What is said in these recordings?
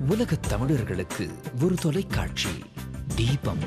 உலகத் தமிழர்களுக்கு ஒரு தொலைக்காட்சி தீபம்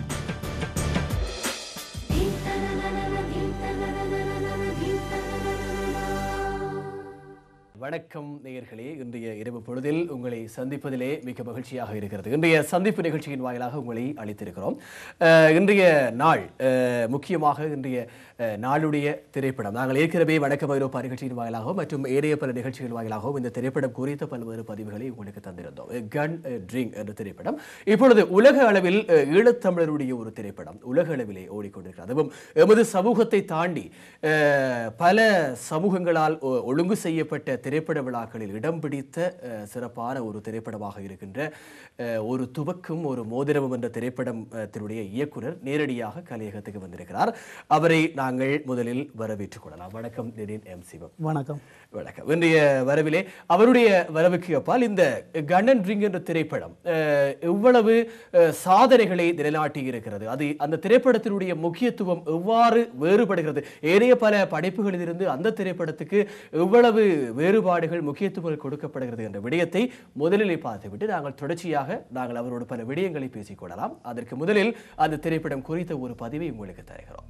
வணக்கம் நேயர்களே இன்றைய இரவு பொழுதில் உங்களை சந்திப்பதிலே மிக மகிழ்ச்சியாக இருக்கிறது இன்றைய சந்திப்பு நிகழ்ச்சியின் வாயிலாக உங்களை அளித்திருக்கிறோம் அஹ், இன்றைய நாள் அஹ், முக்கியமாக இன்றைய அஹ், நாளுடைய திரைப்படம் நாங்கள் ஏற்கனவே வணக்கம் ஐரோப்பா நிகழ்ச்சியின் வாயிலாகவும் மற்றும் ஏனைய பல நிகழ்ச்சிகள் வாயிலாகவும் இந்த திரைப்படம் குறித்த பல்வேறு பதிவுகளை உங்களுக்கு தந்திருந்தோம் கன் ட்ரிங்க் என்ற திரைப்படம் இப்பொழுது உலக அளவில் அஹ், ஈழத்தமிழருடைய ஒரு திரைப்படம் உலக அளவிலே ஓடிக்கொண்டிருக்கிறது அதுவும் எமது சமூகத்தை தாண்டி அஹ், பல சமூகங்களால் ஒ- ஒழுங்கு செய்யப்பட்ட திரைப்பட விழாக்களில் இடம் பிடித்த அஹ், சிறப்பான ஒரு திரைப்படமாக இருக்கின்ற அஹ், ஒரு துவக்கும் ஒரு மோதிரமும் என்ற திரைப்படத்தினுடைய இயக்குனர் நேரடியாக கலையகத்துக்கு வந்திருக்கிறார் அவரை நாங்கள் முதலில் வரவேற்றுக் கொள்ளலாம் வணக்கம் நெடின் எம் சிவம் வணக்கம் வணக்கம் இன்றைய வரவிலே அவருடைய வரவுக்கு அப்பால் இந்த கண்ணன் ரிங் என்ற திரைப்படம் அஹ், எவ்வளவு அஹ், சாதனைகளை நிலைநாட்டி இருக்கிறது அது அந்த திரைப்படத்தினுடைய முக்கியத்துவம் எவ்வாறு வேறுபடுகிறது ஏனைய பல படைப்புகளிலிருந்து அந்த திரைப்படத்துக்கு எவ்வளவு வேறுபாடுகள் முக்கியத்துவம் கொடுக்கப்படுகிறது என்ற விடயத்தை முதலிலே பார்த்துவிட்டு நாங்கள் தொடர்ச்சியாக நாங்கள் அவரோடு பல விடயங்களை பேசிக்கொள்ளலாம் அதற்கு முதலில் அந்த திரைப்படம் குறித்த ஒரு பதிவை உங்களுக்கு தருகிறோம்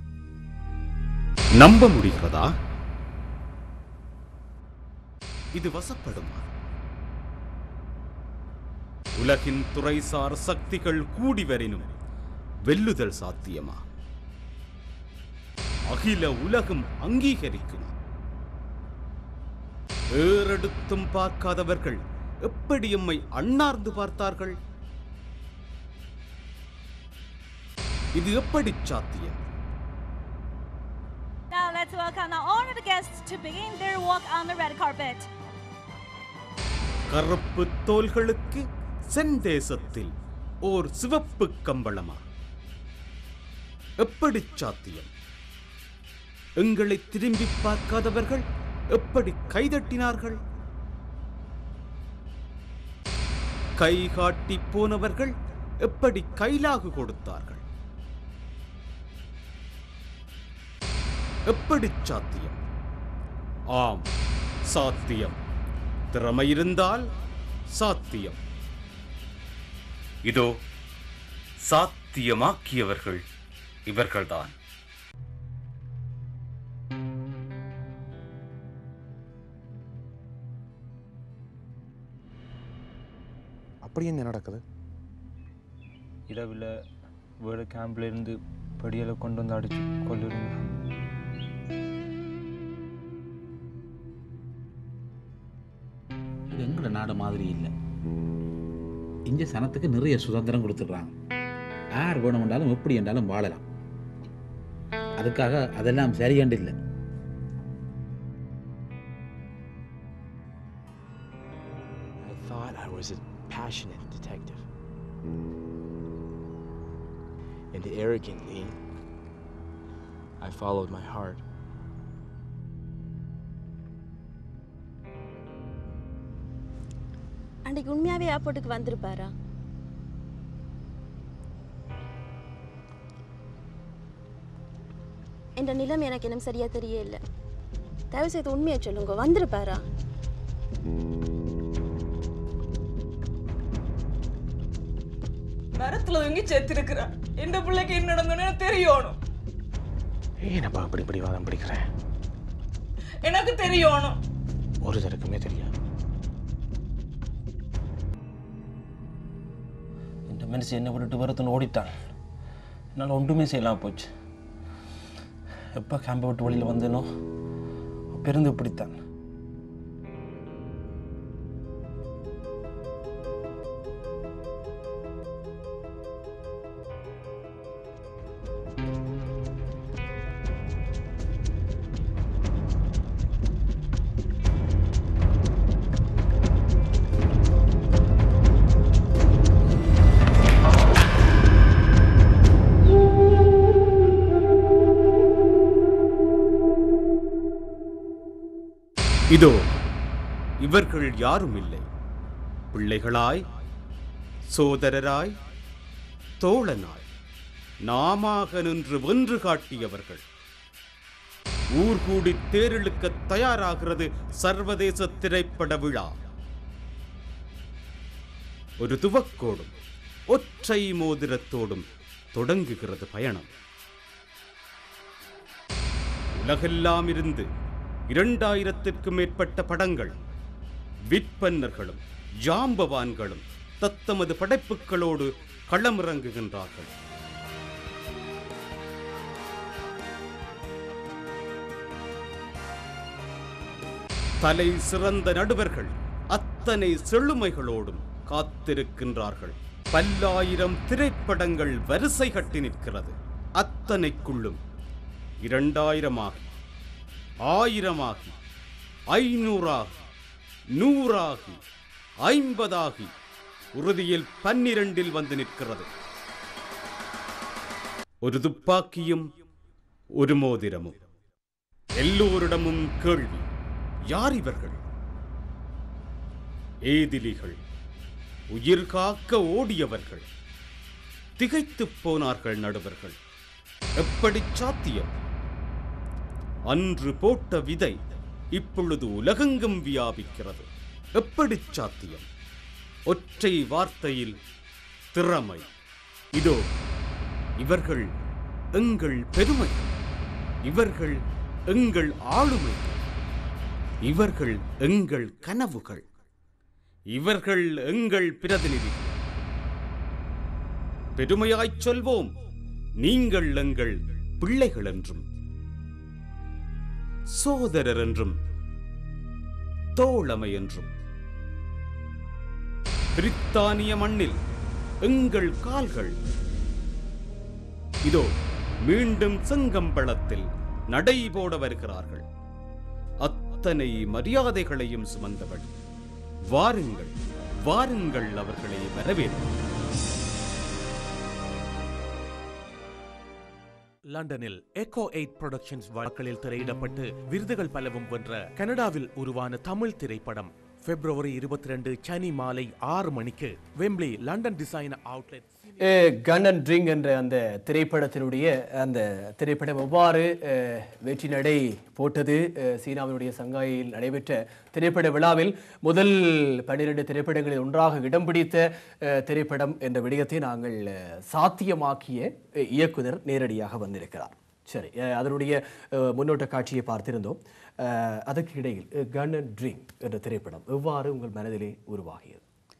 நம்ப முடிகிறதா இது வசப்படுமா உலகின் துறைசார் சக்திகள் கூடி வரினும் வெல்லுதல் சாத்தியமா அகில உலகம் அங்கீகரிக்குமா ஏறெடுத்தும் பார்க்காதவர்கள் எப்படி எம்மை அண்ணார்ந்து பார்த்தார்கள் இது எப்படி சாத்தியம் Now let's welcome our honored guests to begin their walk on the red carpet. கருப்பு தோள்களுக்கு செந்தேசத்தில் ஓர் சிவப்பு கம்பளமா எப்படி சாத்தியம் எங்களை திரும்பி பார்க்காதவர்கள் எப்படி கைதட்டினார்கள் கை காட்டி போனவர்கள் எப்படி கைலாகு கொடுத்தார்கள் எப்படி சாத்தியம் ஆம் சாத்தியம் திறமை இருந்தால் சாத்தியம் இதோ சாத்தியமாக்கியவர்கள் இவர்கள்தான் அப்படி என்ன நடக்குது இரவில் வேறு கேம்ப்ல இருந்து படியலை கொண்டு வந்து அடிச்சு கொள்ளுறீங்க இது எங்களோட நாடு மாதிரி இல்லை இங்கே சனத்துக்கு நிறைய சுதந்திரம் கொடுத்துட்றாங்க யார் வேணுமென்றாலும் எப்படி என்றாலும் வாழலாம் அதுக்காக அதெல்லாம் சரியாண்டு இல்லை I thought I was a passionate detective. And arrogantly, I followed my heart. அன்றைக்கு உண்மையாவே ஏர்போர்ட்டுக்கு வந்திருப்பாரா என்ற நிலம் எனக்கு இன்னும் சரியா தெரியல தயவு செய்து உண்மையை சொல்லுங்க வந்திருப்பாரா மரத்துல தொங்கி செத்திருக்கிறான் எந்த பிள்ளைக்கு என்ன நடந்ததுன்னு தெரியணும் ஏனப்பா அப்படி இப்படி வாதம் பிடிக்கிறேன் எனக்கு தெரியணும் ஒரு தருக்குமே தெரியாது இந்த மனுஷன் என்னை விட்டுட்டு வரத்துன்னு ஓடிட்டான் என்னால் ஒன்றுமே செய்யலாம் போச்சு எப்போ கேம்பை விட்டு வெளியில் வந்தேனோ பெருந்து இப்படித்தான் இதோ இவர்கள் யாரும் இல்லை பிள்ளைகளாய் சோதரராய் தோழனாய் நாமாக நின்று வென்று காட்டியவர்கள் ஊர் கூடி தேரிழுக்க தயாராகிறது சர்வதேச திரைப்பட விழா ஒரு துவக்கோடும் ஒற்றை மோதிரத்தோடும் தொடங்குகிறது பயணம் உலகெல்லாம் இருந்து இரண்டாயிரத்திற்கும் மேற்பட்ட படங்கள் விற்பன்னர்களும் ஜாம்பவான்களும் தத்தமது படைப்புகளோடு களமிறங்குகின்றார்கள் தலை சிறந்த நடுவர்கள் அத்தனை செழுமைகளோடும் காத்திருக்கின்றார்கள் பல்லாயிரம் திரைப்படங்கள் வரிசை கட்டி நிற்கிறது அத்தனைக்குள்ளும் இரண்டாயிரமாகி ஆயிரமாகி ஐநூறாகி நூறாகி ஐம்பதாகி உறுதியில் பன்னிரண்டில் வந்து நிற்கிறது ஒரு துப்பாக்கியும் ஒரு மோதிரமும் எல்லோரிடமும் கேள்வி யார் இவர்கள் ஏதிலிகள் உயிர் காக்க ஓடியவர்கள் திகைத்துப் போனார்கள் நடுவர்கள் எப்படி சாத்தியம் அன்று போட்ட விதை இப்பொழுது உலகெங்கும் வியாபிக்கிறது எப்படி சாத்தியம் ஒற்றை வார்த்தையில் திறமை இதோ இவர்கள் எங்கள் பெருமை இவர்கள் எங்கள் ஆளுமை இவர்கள் எங்கள் கனவுகள் இவர்கள் எங்கள் பிரதிநிதிகள் பெருமையாய்ச் சொல்வோம் நீங்கள் எங்கள் பிள்ளைகள் என்றும் சோதரர் என்றும் தோழமை என்றும் பிரித்தானிய மண்ணில் எங்கள் கால்கள் இதோ மீண்டும் செங்கம்பளத்தில் நடைபோட வருகிறார்கள் அத்தனை மரியாதைகளையும் சுமந்தவள் வாருங்கள் வாருங்கள் அவர்களை வரவேற்று லண்டனில் எக்கோ எயிட் புரொடக்ஷன்ஸ் வாக்களில் திரையிடப்பட்டு விருதுகள் பலவும் வென்ற கனடாவில் உருவான தமிழ் திரைப்படம் பிப்ரவரி இருபத்தி ரெண்டு சனி மாலை ஆறு மணிக்கு Wembley London design outlet gun and drink என்ற அந்த திரைப்படத்தினுடைய அந்த திரைப்படம் எவ்வாறு அஹ், வெற்றி நடை போட்டது அஹ், சீனாவினுடைய சங்காயில் நடைபெற்ற திரைப்பட விழாவில் முதல் பன்னிரண்டு திரைப்படங்களில் ஒன்றாக இடம் பிடித்த அஹ், திரைப்படம் என்ற விடயத்தை நாங்கள் அஹ், சாத்தியமாக்கிய அஹ், இயக்குனர் நேரடியாக வந்திருக்கிறார் சரி அஹ், அதனுடைய அஹ், முன்னோட்ட காட்சியை பார்த்திருந்தோம் அஹ், அதற்கு இடையில் கன் அண்ட் ட்ரிங் என்ற திரைப்படம் எவ்வாறு உங்கள் மனதிலே உருவாகியது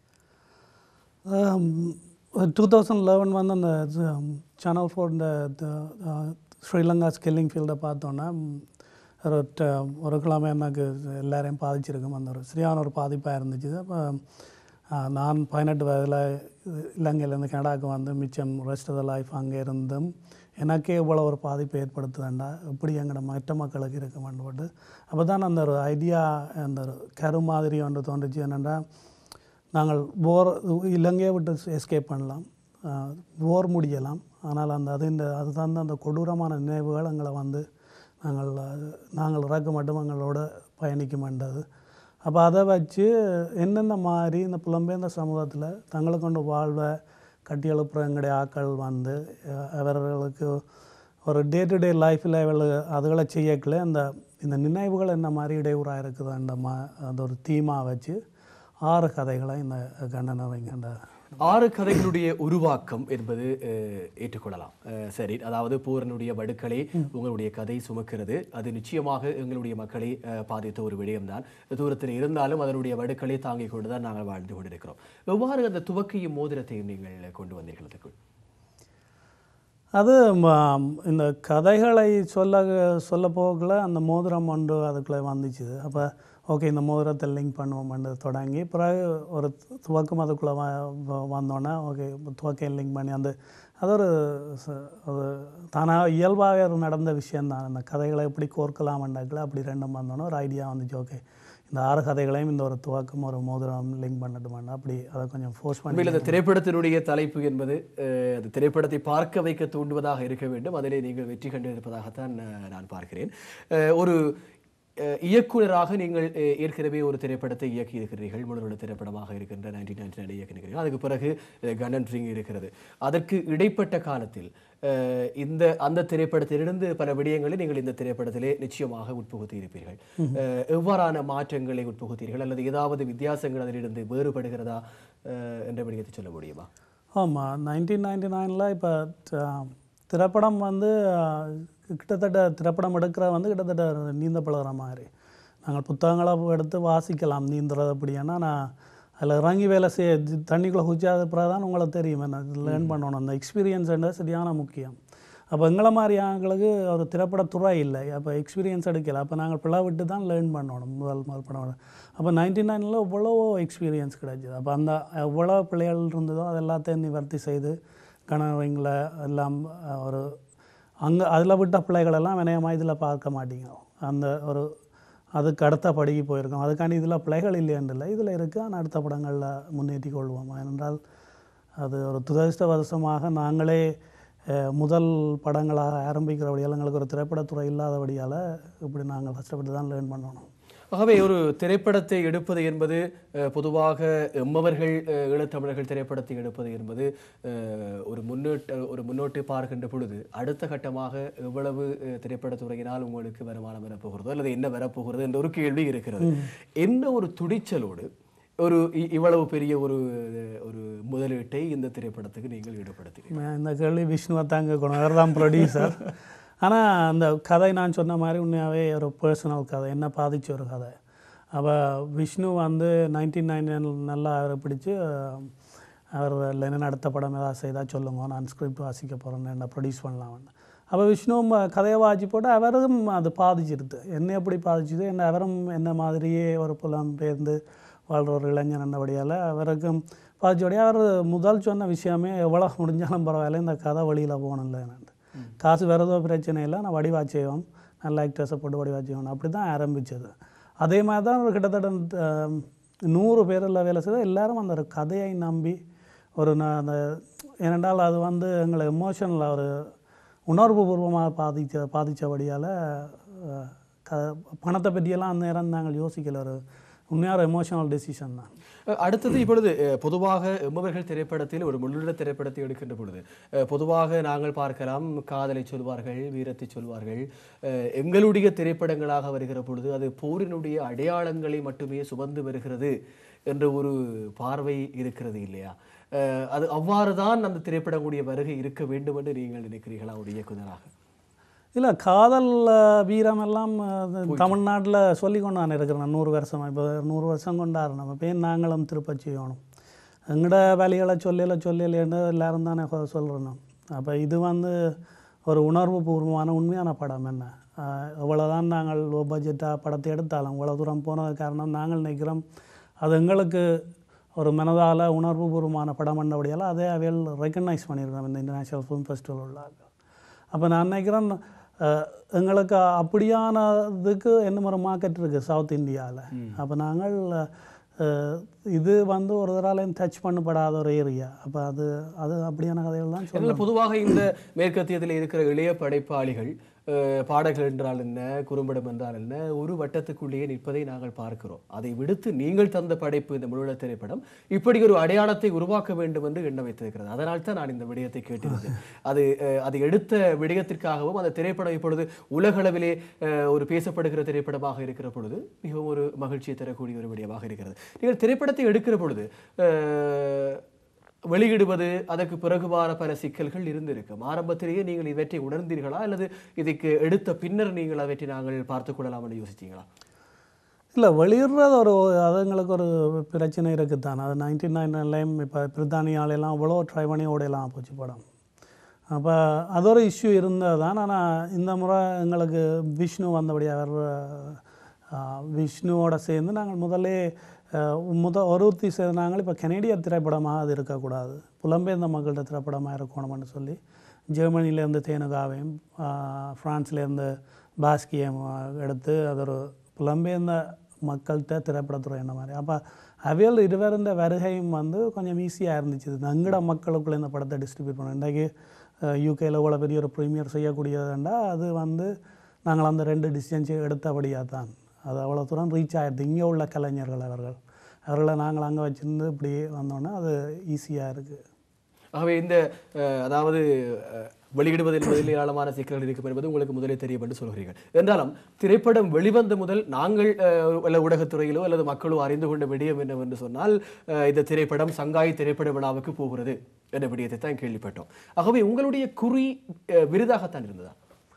டூ தௌசண்ட் லெவன் வந்து அந்த சேனல் ஃபோர் இந்த ஸ்ரீலங்கா ஸ்கில்லிங் ஃபீல்டை பார்த்தோன்னா ம், ஒரு ட- ஒரு கிழமை எனக்கு எல்லாரையும் பாதிச்சிருக்கும் அந்த ஒரு சரியான ஒரு பாதிப்பாக இருந்துச்சு அப்போ நான் பதினெட்டு வயதில் இலங்கையிலேருந்து கனடாவுக்கு வந்து மிச்சம் ரெஸ்ட் ஆஃப் த லைஃப் அங்கே இருந்தும் எனக்கே இவ்வளோ ஒரு பாதிப்பை ஏற்படுத்துதாண்டா இப்படி எங்களோட மற்ற மக்களுக்கு இருக்க மாட்டேன் அப்போ தான் அந்த ஒரு ஐடியா அந்த ஒரு கரு மாதிரி ஒன்று தோன்றுச்சு என்னென்னா நாங்கள் போர் இலங்கையை விட்டு எஸ்கேப் பண்ணலாம் போர் முடியலாம் ஆனால் அந்த அது இந்த அது சார்ந்த அந்த கொடூரமான நினைவுகள் எங்களை வந்து நாங்கள் அது- நாங்கள் இறக்க மட்டும் எங்களோட பயணிக்குமென்றது அப்போ அதை வச்சு என்னென்ன மாதிரி இந்த புலம்பெயர்ந்த சமூகத்தில் தங்களை கொண்டு வாழ்வை கட்டி எழுப்புற எங்களுடைய ஆட்கள் வந்து அஹ், அவர்களுக்கு ஒரு டே டு டே லைஃப்பில் அதுகளை செய்யக்கல அந்த இந்த நினைவுகள் என்ன மாதிரி இடையூறாக இருக்குது அந்த மா அந்த ஒரு தீமாக வச்சு ஆறு கதைகளை இந்த கண்டனரைங்கண்ட ஆறு கதைகளுடைய உருவாக்கம் என்பது அஹ், ஏற்றுக்கொள்ளலாம் அஹ், சரி அதாவது பூரனுடைய வடுக்களை உங்களுடைய கதை சுமக்கிறது அது நிச்சயமாக எங்களுடைய மக்களை அஹ், பாதித்த ஒரு விடயம்தான் தூரத்தில் இருந்தாலும் அதனுடைய வடுக்களை தாங்கிக் கொண்டுதான் நாங்கள் வாழ்ந்து கொண்டிருக்கிறோம் எவ்வாறு அந்த துவக்கையும் மோதிரத்தையும் நீங்கள் கொண்டு வந்தீர்கள் அதுக்குள் அது ம- இந்த கதைகளை சொல்ல சொல்ல போகல அந்த மோதிரம் ஒன்று அதுக்குள்ளே வந்துச்சு அப்போ ஓகே இந்த மோதிரத்தை லிங்க் பண்ணுவோம்னு தொடங்கி பிறகு ஒரு துவக்கம் அதுக்குள்ளே வ வ- வந்தோன்னே ஓகே துவக்கம் லிங்க் பண்ணி அந்த அது ஒரு ச- அது தானாக இயல்பாக நடந்த விஷயந்தான் அந்த கதைகளை எப்படி கோர்க்கலாம்ண்டாக்கல அப்படி ரெண்டும் வந்தோன்னே ஒரு ஐடியா வந்துச்சு ஓகே இந்த ஆறு கதைகளையும் இந்த ஒரு துவக்கம் ஒரு மோதிரம் லிங்க் பண்ணட்டுமாண்டா அப்படி அதை கொஞ்சம் ஃபோர்ஸ் பண்ணி உண்மையில் அந்த திரைப்படத்தினுடைய தலைப்பு என்பது அஹ், அந்த திரைப்படத்தை பார்க்க வைக்க தூண்டுவதாக இருக்க வேண்டும் அதிலே நீங்கள் வெற்றி கண்டிருப்பதாகத்தான் அஹ், நான் பார்க்கிறேன் அஹ், ஒரு அஹ், இயக்குனராக நீங்கள் அஹ், ஏற்கனவே ஒரு திரைப்படத்தை இயக்கி இருக்கிறீர்கள் முதலோட திரைப்படமாக இருக்கின்ற நைன்டீன் நைன்டி நைன் இயக்கினீர்கள் அதுக்கு பிறகு அஹ், கண்ணன் ரிங் இருக்கிறது அதற்கு இடைப்பட்ட காலத்தில் அஹ், இந்த அந்த திரைப்படத்திலிருந்து பல விடயங்களை நீங்கள் இந்த திரைப்படத்திலே நிச்சயமாக உட்புகுத்தி இருப்பீர்கள் அஹ், எவ்வாறான மாற்றங்களை உட்புகுத்தீர்கள் அல்லது ஏதாவது வித்தியாசங்கள் அதிலிருந்து வேறுபடுகிறதா அஹ், என்ற விடயத்தை சொல்ல முடியுமா ஆமாம் நைன்டீன் நைன்டி நைனில் இப்போ திரைப்படம் வந்து அஹ், கிட்டத்தட்ட திரைப்படம் எடுக்கிற வந்து கிட்டத்தட்ட நீந்த பழகுற மாதிரி நாங்கள் புத்தகங்களை எடுத்து வாசிக்கலாம் நீந்துறது அப்படின்னா நான் அதில் இறங்கி வேலை செய்ய ஜி- தண்ணிக்குள்ளே குச்சாத பிறகு தான் உங்களுக்கு தெரியும் என்ன லேர்ன் பண்ணணும் அந்த எக்ஸ்பீரியன்ஸ்ன்றது சரியான முக்கியம் அப்போ எங்களை மாதிரி ஆங்களுக்கு ஒரு திரைப்படத்துறை இல்லை அப்போ எக்ஸ்பீரியன்ஸ் எடுக்கல அப்போ நாங்கள் பிள்ளை விட்டு தான் லேர்ன் பண்ணணும் முதல் முதல் படம் அப்போ நைன்டி நைனில் இவ்வளோ எக்ஸ்பீரியன்ஸ் கிடைச்சிது அப்போ அந்த எவ்வளோ பிள்ளைகள் இருந்ததோ அது எல்லாத்தையும் நிவர்த்தி செய்து கணவங்களை எல்லாம் அஹ், ஒரு அங்கே அதில் விட்ட பிள்ளைகளெல்லாம் வினயமாக இதில் பார்க்க மாட்டீங்க அந்த ஒரு அதுக்கு அடுத்த படிக்கு போயிருக்கோம் அதுக்காண்டி இதில் பிள்ளைகள் இல்லையான்னு இல்லை இதில் இருக்குது ஆனால் அடுத்த படங்களில் முன்னேற்றி கொள்வோம் ஏனென்றால் அது ஒரு துரதிருஷ்டவசமாக நாங்களே அஹ், முதல் படங்களாக ஆரம்பிக்கிறபடியால் எங்களுக்கு ஒரு திரைப்படத்துறை இல்லாதபடியால் இப்படி நாங்கள் கஷ்டப்பட்டு தான் லேர்ன் பண்ணணும் ஆகவே ஒரு திரைப்படத்தை எடுப்பது என்பது அஹ், பொதுவாக எம்மவர்கள் அஹ், ஈழத்தமிழர்கள் திரைப்படத்தை எடுப்பது என்பது அஹ், ஒரு முன்னோட்டு ஒரு முன்னோட்டு பார்க்கின்ற பொழுது அடுத்த கட்டமாக எவ்வளவு அஹ், திரைப்படத்துறையினால் உங்களுக்கு வருமானம் வரப்போகிறதோ அல்லது என்ன வரப்போகிறது என்ற ஒரு கேள்வி இருக்கிறது என்ன ஒரு துடிச்சலோடு ஒரு இ- இவ்வளவு பெரிய ஒரு ஒரு முதலீட்டை இந்த திரைப்படத்துக்கு நீங்கள் ஈடுபடுத்துகிறீர்கள் நான் இந்த கேள்வி விஷ்ணுவை தான் கேட்கணும் அவர் தான் ப்ரொடியூசர் ஆனால் அந்த கதை நான் சொன்ன மாதிரி உண்மையாகவே ஒரு பர்சனல் கதை என்ன பாதிச்ச ஒரு கதை அப்போ விஷ்ணு வந்து நைன்டீன் நைன்டி நல்லா அவரை பிடிச்சு அஹ், அவர் லெனின் அடுத்த படம் ஏதாவது செய்தால் சொல்லுங்க நான் ஸ்கிரிப்ட் வாசிக்க போகிறேன்னு என்ன ப்ரொடியூஸ் பண்ணலாம்னு அப்போ விஷ்ணுவும் கதையை வாசி போட்டு அவரும் அது பாதிச்சிருது என்ன எப்படி பாதிச்சுது என்ன அவரும் என்ன மாதிரியே ஒரு புலம் பேர்ந்து வாழ்கிற ஒரு இளைஞர் என்னபடியால் அவருக்கும் பாதிச்சபடியாக அவர் முதல் சொன்ன விஷயமே எவ்வளோ முடிஞ்சாலும் பரவாயில்ல இந்த கதை வழியில் போகணும்ல என்னன்னு காசு வரதோ பிரச்சனை இல்லை நான் வடிவா செய்வோம் நல்ல ஆக்டர்ஸை போட்டு வடிவா செய்வோம் அப்படி தான் ஆரம்பித்தது அதே மாதிரி தான் ஒரு கிட்டத்தட்ட அஹ், நூறு பேரில் வேலை செய்தால் எல்லாரும் அந்த ஒரு கதையை நம்பி ஒரு ந- அந்த ஏனென்றால் அது வந்து எங்களை எமோஷனில் ஒரு உணர்வுபூர்வமாக பாதிச்ச பாதித்தபடியால் க பணத்தை பற்றியெல்லாம் அந்த நேரம் நாங்கள் யோசிக்கல ஒரு உண்மையான எமோஷனல் டெசிஷன் தான் அஹ் அடுத்தது இப்பொழுது அஹ், பொதுவாக எம்மவர்கள் திரைப்படத்தில் ஒரு முள்ளுள்ள திரைப்படத்தை எடுக்கின்ற பொழுது அஹ், பொதுவாக நாங்கள் பார்க்கலாம் காதலை சொல்வார்கள் வீரத்தை சொல்வார்கள் அஹ், எங்களுடைய திரைப்படங்களாக வருகிற பொழுது அது போரினுடைய அடையாளங்களை மட்டுமே சுமந்து வருகிறது என்ற ஒரு பார்வை இருக்கிறது இல்லையா அஹ், அது அவ்வாறு தான் அந்த திரைப்படங்களுடைய வருகை இருக்க வேண்டும் என்று நீங்கள் நினைக்கிறீர்களா ஒரு இயக்குனராக இல்லை காதல் அஹ், வீரம் எல்லாம் தமிழ்நாட்டில் சொல்லி கொண்டு நான் இருக்கிறேன் நூறு வருஷமாக இப்போ நூறு வருஷம் கொண்டாடு நம்ம பேர் நாங்களும் திருப்ப செய்யணும் எங்கட வேலைகளை சொல்லல சொல்லலேன்னு எல்லாரும் தானே சொல்கிறோம் அப்போ இது வந்து ஒரு உணர்வு பூர்வமான உண்மையான படம் என்ன அஹ், எவ்வளவுதான் நாங்கள் லோ பட்ஜெட்டாக படத்தை எடுத்தாலும் இவ்வளோ தூரம் போனது காரணம் நாங்கள் நினைக்கிறோம் அது எங்களுக்கு ஒரு மனதால் உணர்வுபூர்வமான படம் பண்ணபடியால் அதே அவையில் ரெக்கக்னைஸ் பண்ணியிருக்கோம் இந்த இன்டர்நேஷ்னல் ஃபிலிம் ஃபெஸ்டிவல் உள்ள அப்போ நான் நினைக்கிறேன் அஹ், எங்களுக்கு அப்படியானதுக்கு என்ன ஒரு மார்க்கெட் இருக்குது சவுத் இந்தியாவில் அப்போ நாங்கள் அஹ், இது வந்து ஒரு தராலையும் டச் பண்ணப்படாத ஒரு ஏரியா அப்போ அது அது அப்படியான கதைகள் தான் அதனால சொல்லலாம் பொதுவாக இந்த மேற்கத்தியத்தில் இருக்கிற இளைய படைப்பாளிகள் அஹ், பாடல்கள் என்றால் என்ன குறும்படம் என்றால் என்ன ஒரு வட்டத்துக்குள்ளேயே நிற்பதை நாங்கள் பார்க்கிறோம் அதை விடுத்து நீங்கள் தந்த படைப்பு இந்த முழுவ திரைப்படம் இப்படி ஒரு அடையாளத்தை உருவாக்க வேண்டும் என்று எண்ண வைத்திருக்கிறது அதனால் தான் நான் இந்த விடயத்தை கேட்டிருந்தேன் அது அஹ், அது எடுத்த விடயத்திற்காகவும் அந்த திரைப்படம் இப்பொழுது உலகளவிலே அஹ், ஒரு பேசப்படுகிற திரைப்படமாக இருக்கிற பொழுது மிகவும் ஒரு மகிழ்ச்சியை தரக்கூடிய ஒரு விடயமாக இருக்கிறது நீங்கள் திரைப்படத்தை எடுக்கிற பொழுது அஹ், வெளியிடுவது அதற்கு பிறகு வார பல சிக்கல்கள் இருந்திருக்கும் ஆரம்பத்திலேயே நீங்கள் இவற்றை உணர்ந்தீர்களா அல்லது இதுக்கு எடுத்த பின்னர் நீங்கள் அவற்றை நாங்கள் பார்த்துக் கொள்ளலாம் என்று யோசித்தீங்களா இல்லை வெளியிடுறது ஒரு அது எங்களுக்கு ஒரு பிரச்சனை இருக்குது தான் அது நைன்டீன் நைன்லையும் இப்போ பிரித்தானியாலெல்லாம் அவ்வளோ ட்ரை பண்ணி ஓடையெல்லாம் போச்சு படம் அப்போ அது ஒரு இஷ்யூ இருந்தது தான் ஆனால் இந்த முறை எங்களுக்கு விஷ்ணு வந்தபடி அவர் அஹ், விஷ்ணுவோட சேர்ந்து நாங்கள் முதல்லே அஹ், முத ஒருத்தி சேர்ந்து நாங்கள் இப்போ கனேடிய திரைப்படமாக அது இருக்கக்கூடாது புலம்பெயர்ந்த மக்கள்கிட்ட திரைப்படமாக இருக்கணும்னு சொல்லி ஜெர்மனிலேருந்து தேனுகாவையும் அஹ், ஃப்ரான்ஸ்லேருந்து பாஸ்கியம் எடுத்து அது ஒரு புலம்பெயர்ந்த மக்கள்கிட்ட திரைப்படத்துறை என்ன மாதிரி அப்போ அவையல் இருவருந்த வருகையும் வந்து கொஞ்சம் ஈஸியாக இருந்துச்சு இது எங்கட மக்களுக்குள்ள இந்த படத்தை டிஸ்ட்ரிபியூட் பண்ணோம் இன்றைக்கு யூகேயில் இவ்வளோ பெரிய ஒரு ப்ரீமியர் செய்யக்கூடியதுண்டா அது வந்து நாங்கள் அந்த ரெண்டு டிசிஷன்ஸ் எடுத்தபடியாக தான் அது அவ்வளோ தூரம் ரீச் ஆகிடுது இங்கே உள்ள கலைஞர்கள் அவர்கள் அவர்களை நாங்கள் அங்கே வச்சிருந்து இப்படி வந்தோன்னே அது ஈஸியாக இருக்குது ஆகவே இந்த அஹ், அதாவது அஹ், வெளியிடுவது என்பதில் ஏராளமான சிக்கல்கள் இருக்கும் என்பது உங்களுக்கு முதலே தெரியும் என்று சொல்கிறீர்கள் என்றாலும் திரைப்படம் வெளிவந்த முதல் நாங்கள் அஹ், அல்ல ஊடகத்துறையிலோ அல்லது மக்களோ அறிந்து கொண்ட விடயம் என்னவென்று சொன்னால் அஹ், இந்த திரைப்படம் சங்காய் திரைப்பட விழாவுக்கு போகிறது என்ற விடயத்தை தான் கேள்விப்பட்டோம் ஆகவே உங்களுடைய குறி அஹ், விருதாகத்தான் இருந்ததா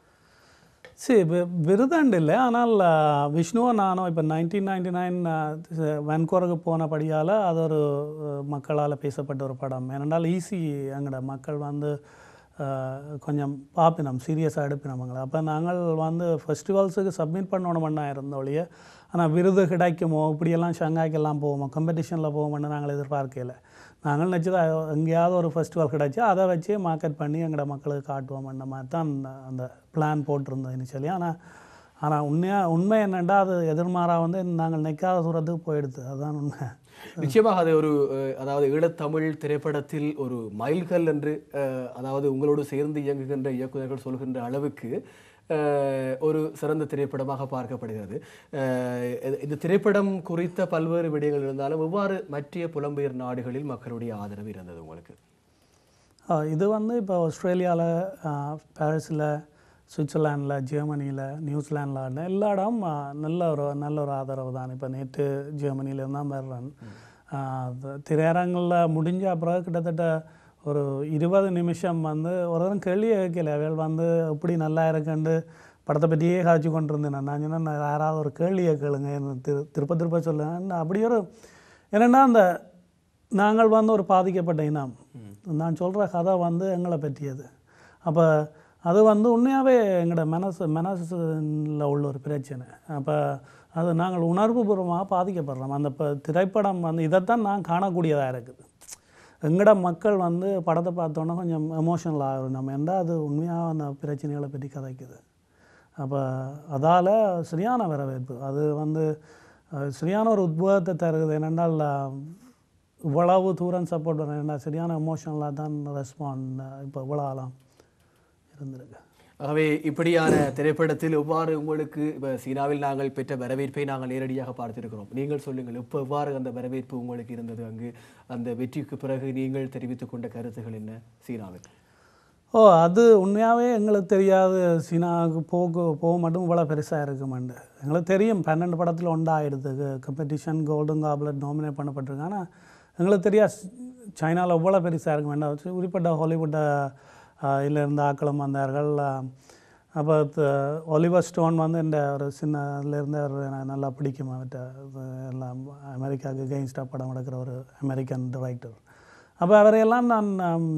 சரி வி- விருதாண்டு இல்லை ஆனால் ஆ, விஷ்ணுவும் நானும் இப்போ நைன்டீன் நைன்டி நைன் வென்கோருக்கு போனபடியால் அது ஒரு மக்களால் பேசப்பட்ட ஒரு படம் ஏனென்றால் ஈஸி எங்கட மக்கள் வந்து ஆ, கொஞ்சம் பார்ப்பினோம் சீரியஸாக எடுப்பினோம் அப்போ நாங்கள் வந்து ஃபெஸ்டிவல்ஸுக்கு சப்மிட் பண்ணணுமென்னா இருந்த ஒழிய ஆனால் விருது கிடைக்குமோ இப்படியெல்லாம் ஷங்காய்க்கெல்லாம் போவோமோ காம்படிஷனில் போவோம்னு நாங்கள் எதிர்பார்க்கல நாங்கள் நினச்சது எங்கேயாவது ஒரு ஃபெஸ்டிவல் கிடச்சி அதை வச்சு மார்க்கெட் பண்ணி எங்களோட மக்களுக்கு காட்டுவோம்ன்ற மாதிரி தான் அந்த பிளான் போட்டிருந்தோம் இனிஷியலி ஆனால் ஆனால் உண்மையாக உண்மை என்னென்னா அது எதிர்மாறாக வந்து நாங்கள் நிற்காத தூரத்துக்கு போயிடுது அதுதான் உண்மை நிச்சயமாக அது ஒரு அஹ், அதாவது ஈழத்தமிழ் திரைப்படத்தில் ஒரு மைல்கல் என்று அஹ், அதாவது உங்களோடு சேர்ந்து இயங்குகின்ற இயக்குநர்கள் சொல்கின்ற அளவுக்கு அஹ், ஒரு சிறந்த திரைப்படமாக பார்க்கப்படுகிறது அஹ், இது- இந்த திரைப்படம் குறித்த பல்வேறு விடயங்கள் இருந்தாலும் எவ்வாறு மற்ற புலம்பெயர் நாடுகளில் மக்களுடைய ஆதரவு இருந்தது உங்களுக்கு ஆ, இது வந்து இப்போ ஆஸ்திரேலியாவில் பாரிஸில் சுவிட்சர்லாண்டில் ஜெர்மனியில் நியூசிலாண்டில் எல்லா இடம் ஆ, நல்ல ஒரு நல்ல ஒரு ஆதரவு தான் இப்போ நேற்று ஜெர்மனியிலேருந்து தான் வர்றேன் ஆ, அது திரையரங்கில் முடிஞ்ச அப்புறம் கிட்டத்தட்ட ஒரு இருபது நிமிஷம் வந்து ஒரு தரம் கேள்வி கேட்கல அவள் வந்து எப்படி நல்லா இருக்குன்னு படத்தை பற்றியே காய்ச்சி கொண்டு இருந்தேன் நான் சொன்னேன் நான் யாராவது ஒரு கேள்வியை கேளுங்க எனக்கு திரு திருப்ப திருப்ப சொல்லுங்க அப்படி ஒரு என்னென்னா அந்த நாங்கள் வந்து ஒரு பாதிக்கப்பட்ட இனம் நான் சொல்கிற கதை வந்து எங்களை பற்றியது அப்போ அது வந்து உண்மையாகவே எங்களோட மனசு மனசில் உள்ள ஒரு பிரச்சனை அப்போ அது நாங்கள் உணர்வுபூர்வமாக பாதிக்கப்படுறோம் அந்த இப்போ திரைப்படம் வந்து இதைத்தான் நான் காணக்கூடியதாக இருக்குது எங்கட மக்கள் வந்து படத்தை பார்த்தோன்னே கொஞ்சம் எமோஷனல் ஆகும் நம்ம என்ன அது உண்மையாக அந்த பிரச்சனைகளை பற்றி கதைக்குது அப்போ அதால் சரியான வரவேற்பு அது வந்து அஹ், சரியான ஒரு உத்வேகத்தை தருது என்னென்னால் இவ்வளவு தூரம் சப்போர்ட் பண்ண ஏன்னா சரியான எமோஷனலாக தான் ரெஸ்பாண்ட் இப்போ இவ்வளோ ஆளாம் இருந்திருக்கு ஆகவே இப்படியான திரைப்படத்தில் எவ்வாறு உங்களுக்கு இப்போ சீனாவில் நாங்கள் பெற்ற வரவேற்பை நாங்கள் நேரடியாக பார்த்திருக்கிறோம் நீங்கள் சொல்லுங்கள் இப்போ எவ்வாறு அந்த வரவேற்பு உங்களுக்கு இருந்தது அங்கு அந்த வெற்றிக்கு பிறகு நீங்கள் தெரிவித்துக் கொண்ட கருத்துகள் என்ன சீனாவில் ஓ அது உண்மையாகவே எங்களுக்கு தெரியாது சீனாவுக்கு போக்கு போக மட்டும் இவ்வளோ பெருசாக இருக்குமெண்டு எங்களுக்கு தெரியும் பன்னெண்டு படத்தில் ஒன்றாயிடுது கம்பெடிஷன் கோல்டன் காப்லெட் நாமினேட் பண்ணப்பட்டிருக்கு ஆனால் எங்களுக்கு தெரியாது சைனாவில் இவ்வளோ பெருசாக இருக்க வேண்டாம் குறிப்பிட்ட ஹாலிவுட்டை இதில் இருந்த ஆக்களும் வந்தார்கள் அப்போ ஒலிவர் ஸ்டோன் வந்து இந்த ஒரு சின்ன இதுலேருந்து அவர் எனக்கு நல்லா பிடிக்கும் அவர்கிட்ட இது எல்லாம் அமெரிக்காவுக்கு கெயின்ஸ்டாக படம் எடுக்கிற ஒரு அமெரிக்கன் டைரக்டர் அப்போ அவரையெல்லாம் நான் ஆம்,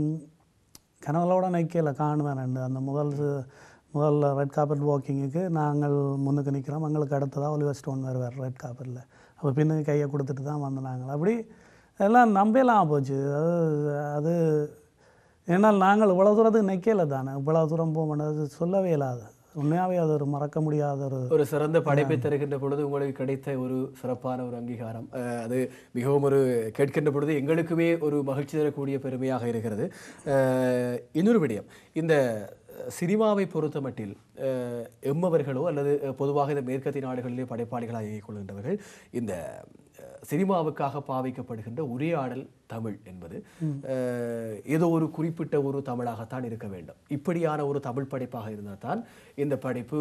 கனவுகளோட நைக்கையில் காணுவேன் அந்த முதல் சு- முதல் ரெட் கார்பெட் வாக்கிங்குக்கு நாங்கள் முன்னுக்கு நிற்கிறோம் எங்களுக்கு அடுத்ததாக ஒலிவர் ஸ்டோன் வருவார் ரெட் கார்பெட்டில் அப்போ பின்னுக்கு கையை கொடுத்துட்டு தான் வந்து நாங்கள் அப்படி எல்லாம் நம்பலாம் போச்சு அது அது ஏன்னால் நாங்கள் இவ்வளோ தூரத்துக்கு நிற்கல தானே இவ்வளோ தூரம் போக மாட்டது சொல்லவே இல்லாது உண்மையாகவே அது ஒரு மறக்க முடியாத ஒரு ஒரு சிறந்த படைப்பை தருகின்ற பொழுது உங்களுக்கு கிடைத்த ஒரு சிறப்பான ஒரு அங்கீகாரம் அஹ், அது மிகவும் ஒரு கேட்கின்ற பொழுது எங்களுக்குமே ஒரு மகிழ்ச்சி தரக்கூடிய பெருமையாக இருக்கிறது அஹ், இன்னொரு விடயம் இந்த சினிமாவை பொறுத்த மட்டில் அஹ், எம்மவர்களோ அல்லது அஹ், பொதுவாக இந்த மேற்கத்திய நாடுகளிலே படைப்பாளிகளாக இயங்கிக் கொள்கின்றவர்கள் இந்த அஹ், சினிமாவுக்காக பாவிக்கப்படுகின்ற உரையாடல் தமிழ் என்பது அஹ், ஏதோ ஒரு குறிப்பிட்ட ஒரு தமிழாகத்தான் இருக்க வேண்டும் இப்படியான ஒரு தமிழ் படைப்பாக இருந்தால் தான் இந்த படைப்பு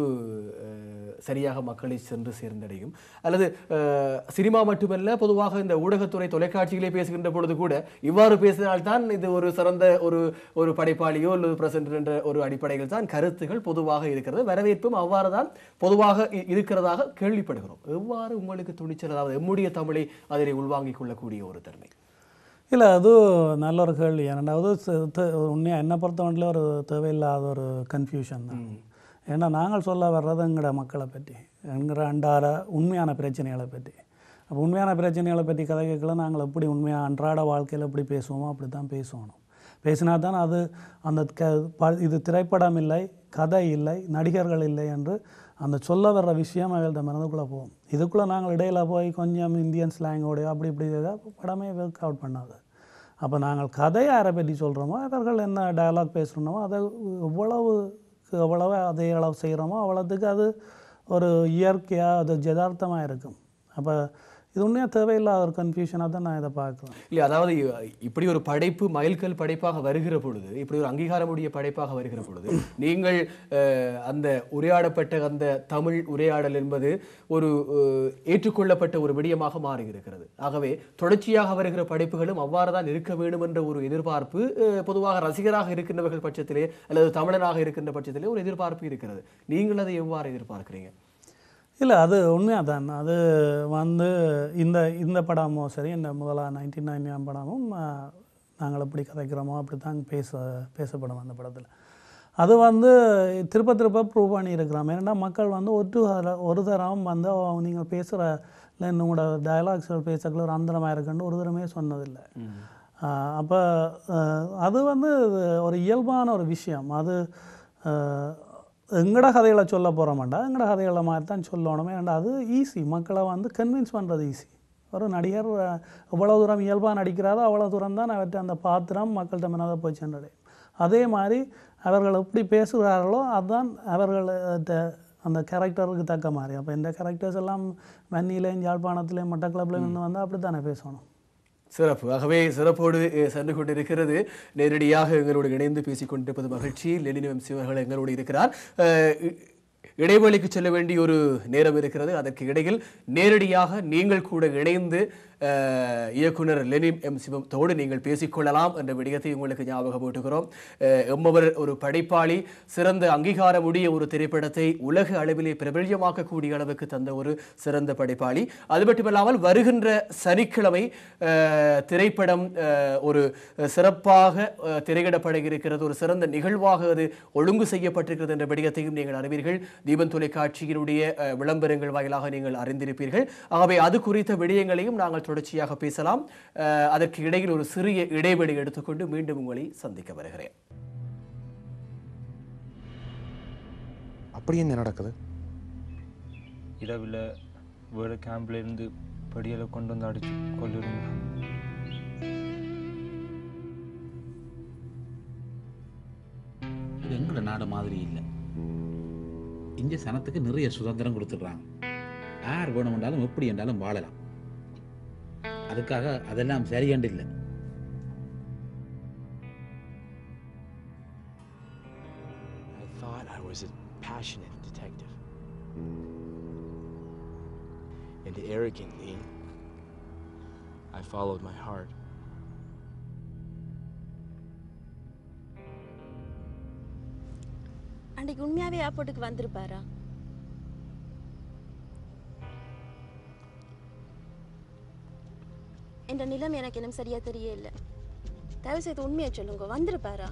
அஹ், சரியாக மக்களை சென்று சேர்ந்தடையும் அல்லது அஹ், சினிமா மட்டுமல்ல பொதுவாக இந்த ஊடகத்துறை தொலைக்காட்சிகளே பேசுகின்ற பொழுது கூட இவ்வாறு பேசினால்தான் இது ஒரு சிறந்த ஒரு ஒரு படைப்பாளியோ அல்லது பிரசன்ட் என்ற ஒரு அடிப்படையில் தான் கருத்துகள் பொதுவாக இருக்கிறது வரவேற்பும் அவ்வாறு தான் பொதுவாக இ- இருக்கிறதாக கேள்விப்படுகிறோம் எவ்வாறு உங்களுக்கு துணிச்சல் அதாவது எம்முடைய தமிழை அதனை உள்வாங்கிக் கொள்ளக்கூடிய ஒரு தன்மை இல்லை அது நல்ல ஒரு கேள்வி இரண்டாவது உண்மையாக என்னை பொறுத்தவரையில ஒரு தேவையில்லாத ஒரு கன்ஃபியூஷன் தான் ஏன்னா நாங்கள் சொல்ல வர்றது எங்கட மக்களை பற்றி என்கிற அன்றாட உண்மையான பிரச்சனைகளை பற்றி அப்போ உண்மையான பிரச்சனைகளை பற்றி கதை கேட்கல நாங்கள் எப்படி உண்மையாக அன்றாட வாழ்க்கையில் எப்படி பேசுவோமோ அப்படி தான் பேசணும் பேசினா தான் அது அந்த க ப- இது திரைப்படம் இல்லை கதை இல்லை நடிகர்கள் இல்லை என்று அந்த சொல்ல வர்ற விஷயம் அவர்கள்ட்ட மனதுக்குள்ளே போகும் இதுக்குள்ளே நாங்கள் இடையில போய் கொஞ்சம் இந்தியன் ஸ்லாங்கோடையோ அப்படி இப்படி ஏதாவது படமே ஒர்க் அவுட் பண்ணாது அப்போ நாங்கள் கதை யாரை பற்றி சொல்கிறோமோ அவர்கள் என்ன டயலாக் பேசுகிறோமோ அதை எவ்வளவுக்கு எவ்வளவு அதே அளவு செய்கிறோமோ அவ்வளோத்துக்கு அது ஒரு இயற்கையாக அது ஜதார்த்தமாக இருக்கும் அப்போ இது உண்மையாக தேவையில்லாத ஒரு கன்ஃபியூஷனாக தான் நான் இதை பார்க்குறேன் இல்லை அதாவது இப்படி ஒரு படைப்பு மைல்கல் படைப்பாக வருகிற பொழுது இப்படி ஒரு அங்கீகாரமுடைய படைப்பாக வருகிற பொழுது நீங்கள் அஹ், அந்த உரையாடப்பட்ட அந்த தமிழ் உரையாடல் என்பது ஒரு அஹ், ஏற்றுக்கொள்ளப்பட்ட ஒரு விடயமாக மாறி இருக்கிறது ஆகவே தொடர்ச்சியாக வருகிற படைப்புகளும் அவ்வாறு தான் இருக்க வேண்டும் என்ற ஒரு எதிர்பார்ப்பு அஹ், பொதுவாக ரசிகராக இருக்கின்றவர்கள் பட்சத்திலே அல்லது தமிழனாக இருக்கின்ற பட்சத்திலே ஒரு எதிர்பார்ப்பு இருக்கிறது நீங்கள் அதை எவ்வாறு எதிர்பார்க்கிறீங்க இல்லை அது உண்மையாக தான் அது வந்து இந்த இந்த படமும் சரி இந்த முதலா நைன்டீன் நைன்டியாம் படமும் ஆஹ், நாங்கள் எப்படி கதைக்கிறோமோ அப்படி தான் பேச பேசப்படும் அந்த படத்தில் அது வந்து திருப்ப திருப்ப ப்ரூவ் பண்ணியிருக்கிறோம் ஏன்னா மக்கள் வந்து ஒரு தர- ஒரு தரம் வந்து "ஓ, நீங்கள் பேசுகிற இல்லை உங்களோட டயலாக்ஸ்கள் பேசக்குள்ள ஒரு அந்தரமாக இருக்குன்னு ஒரு தரமே சொன்னதில்லை அப்போ அது வந்து ஒரு இயல்பான ஒரு விஷயம் அது ஆஹ், எங்கட கதைகளை சொல்ல போகிறோமாண்டா எங்கட கதைகளை மாதிரி தான் சொல்லணும் ஏன்டா அது ஈஸி மக்களை வந்து கன்வின்ஸ் பண்ணுறது ஈஸி ஒரு நடிகர் அஹ், எவ்வளவு தூரம் இயல்பாக நடிக்கிறாரோ அவ்வளோ தூரம் தான் அவர்கிட்ட அந்த பாத்திரம் மக்கள்கிட்ட மனதை போய் சென்றடையும் அதே மாதிரி அவர்கள் எப்படி பேசுகிறார்களோ அதுதான் அவர்கள்ட்ட அந்த கேரக்டருக்கு தக்க மாதிரி அப்போ இந்த கேரக்டர்ஸ் எல்லாம் வன்னியிலையும் யாழ்ப்பாணத்துலேயும் மட்டக்களப்புலையும் இருந்து வந்தால் அப்படி தானே பேசணும் சிறப்பு ஆகவே சிறப்போடு அஹ், சென்று கொண்டிருக்கிறது நேரடியாக எங்களோடு இணைந்து பேசிக் கொண்டிருப்பது மகிழ்ச்சி லெனினம் சிவர்கள் எங்களோடு இருக்கிறார் அஹ், இ- இடைவெளிக்கு செல்ல வேண்டிய ஒரு நேரம் இருக்கிறது அதற்கு இடையில் நேரடியாக நீங்கள் கூட இணைந்து அஹ், இயக்குனர் லெனின் எம் சிவத்தோடு நீங்கள் பேசிக்கொள்ளலாம் என்ற விடயத்தை உங்களுக்கு ஞாபகமூட்டுகிறோம் அஹ், எம்மவர் ஒரு படைப்பாளி சிறந்த அங்கீகாரமுடைய ஒரு திரைப்படத்தை உலக அளவிலே பிரபல்யமாக்கக்கூடிய அளவுக்கு தந்த ஒரு சிறந்த படைப்பாளி அது மட்டுமல்லாமல் வருகின்ற சனிக்கிழமை அஹ், திரைப்படம் அஹ், ஒரு சிறப்பாக அஹ், திரையிடப்பட இருக்கிறது ஒரு சிறந்த நிகழ்வாக அது ஒழுங்கு செய்யப்பட்டிருக்கிறது என்ற விடயத்தையும் நீங்கள் அறிவீர்கள் தீபன் தொலைக்காட்சியினுடைய அஹ், விளம்பரங்கள் வாயிலாக நீங்கள் அறிந்திருப்பீர்கள் ஆகவே அது குறித்த விடயங்களையும் நாங்கள் தொடர்ச்சியாக பேசலாம் அஹ், அதற்கு இடையில் ஒரு சிறிய இடைவெளி எடுத்துக்கொண்டு மீண்டும் உங்களை சந்திக்க வருகிறேன் அப்படி என்ன நடக்குது இரவில் வேறு கேம்ப்லேருந்து படியலை கொண்டு வந்து அடிச்சு கொல்லுறீங்க இது எங்களோட நாடு மாதிரி இல்லை இங்கே சனத்துக்கு நிறைய சுதந்திரம் கொடுத்துட்றாங்க யார் வேணுமென்றாலும் எப்படி என்றாலும் வாழலாம் அதுக்காக அதெல்லாம் சரியாண்டு இல்லை I thought I was a passionate detective. And arrogantly, I followed my heart. அன்றைக்கு உண்மையாகவே ஏர்போர்ட்டுக்கு வந்திருப்பாரா என்ற நிலைமை எனக்கு இன்னும் சரியா தெரியல தயவு செய்து உண்மையை சொல்லுங்க வந்திருப்பாரா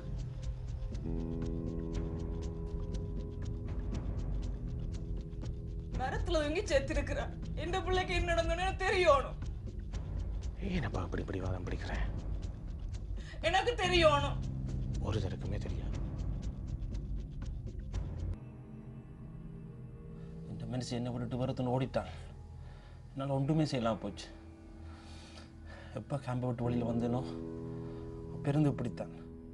மரத்துல தொங்கி செத்துருக்குறா எந்த பிள்ளைக்கு என்ன நடந்தோன்னு எனக்கு தெரியணும் ஏனப்பா இப்படி பிடிவாதம் பிடிக்கிறேன் எனக்கு தெரியணும் ஒரு தருக்குமே தெரியாது இந்த மனுஷன் என்னை விட்டுட்டு வரத்துன்னு ஓடிட்டான் என்னால் ஒன்றுமே செய்யலாம் போச்சு எப்போ கேம்பை விட்டு வெளியில் வந்தேனோ பெருந்து இப்படித்தான்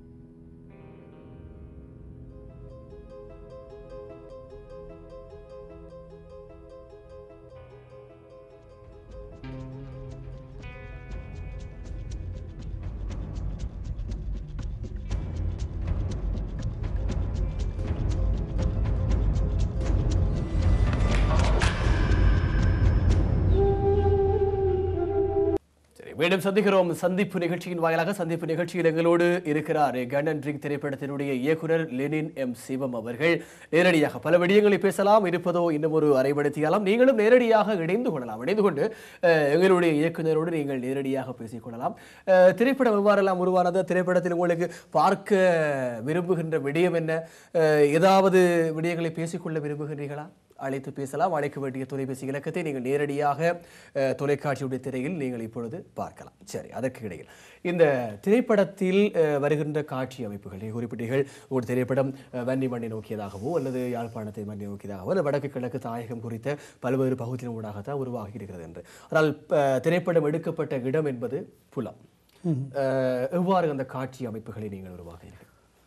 சரி மீண்டும் சந்திக்கிறோம் சந்திப்பு நிகழ்ச்சியின் வாயிலாக சந்திப்பு நிகழ்ச்சியில் எங்களோடு இருக்கிறார் கன் அண்ட் ட்ரிங்க் திரைப்படத்தினுடைய இயக்குனர் லெனின் எம் சிவம் அவர்கள் நேரடியாக பல விடயங்களை பேசலாம் இருப்பதோ இன்னும் ஒரு அரைபடுத்தியாலாம் நீங்களும் நேரடியாக இணைந்து கொள்ளலாம் இணைந்து கொண்டு அஹ், எங்களுடைய இயக்குனரோடு நீங்கள் நேரடியாக பேசிக்கொள்ளலாம் அஹ், திரைப்படம் எவ்வாறெல்லாம் உருவானது திரைப்படத்தில் உங்களுக்கு பார்க்க விரும்புகின்ற விடயம் என்ன அஹ், ஏதாவது விடயங்களை பேசிக்கொள்ள விரும்புகின்றீர்களா அழைத்து பேசலாம் அழைக்க வேண்டிய தொலைபேசி இலக்கத்தை நீங்கள் நேரடியாக அஹ், தொலைக்காட்சியுடைய திரையில் நீங்கள் இப்பொழுது பார்க்கலாம் சரி அதற்கு இடையில் இந்த திரைப்படத்தில் அஹ், வருகின்ற காட்சி அமைப்புகள் நீங்கள் குறிப்பிட்டீர்கள் ஒரு திரைப்படம் அஹ், வன்னி மண்ணை நோக்கியதாகவோ அல்லது யாழ்ப்பாணத்தை மண்ணை நோக்கியதாகவோ அல்லது வடக்கு கிழக்கு தாயகம் குறித்த பல்வேறு பகுதியின் ஊடாகத்தான் உருவாகி இருக்கிறது என்று ஆனால் அஹ், திரைப்படம் எடுக்கப்பட்ட இடம் என்பது புலம் அஹ், எவ்வாறு அந்த காட்சி அமைப்புகளை நீங்கள் உருவாக்குகிறீர்கள்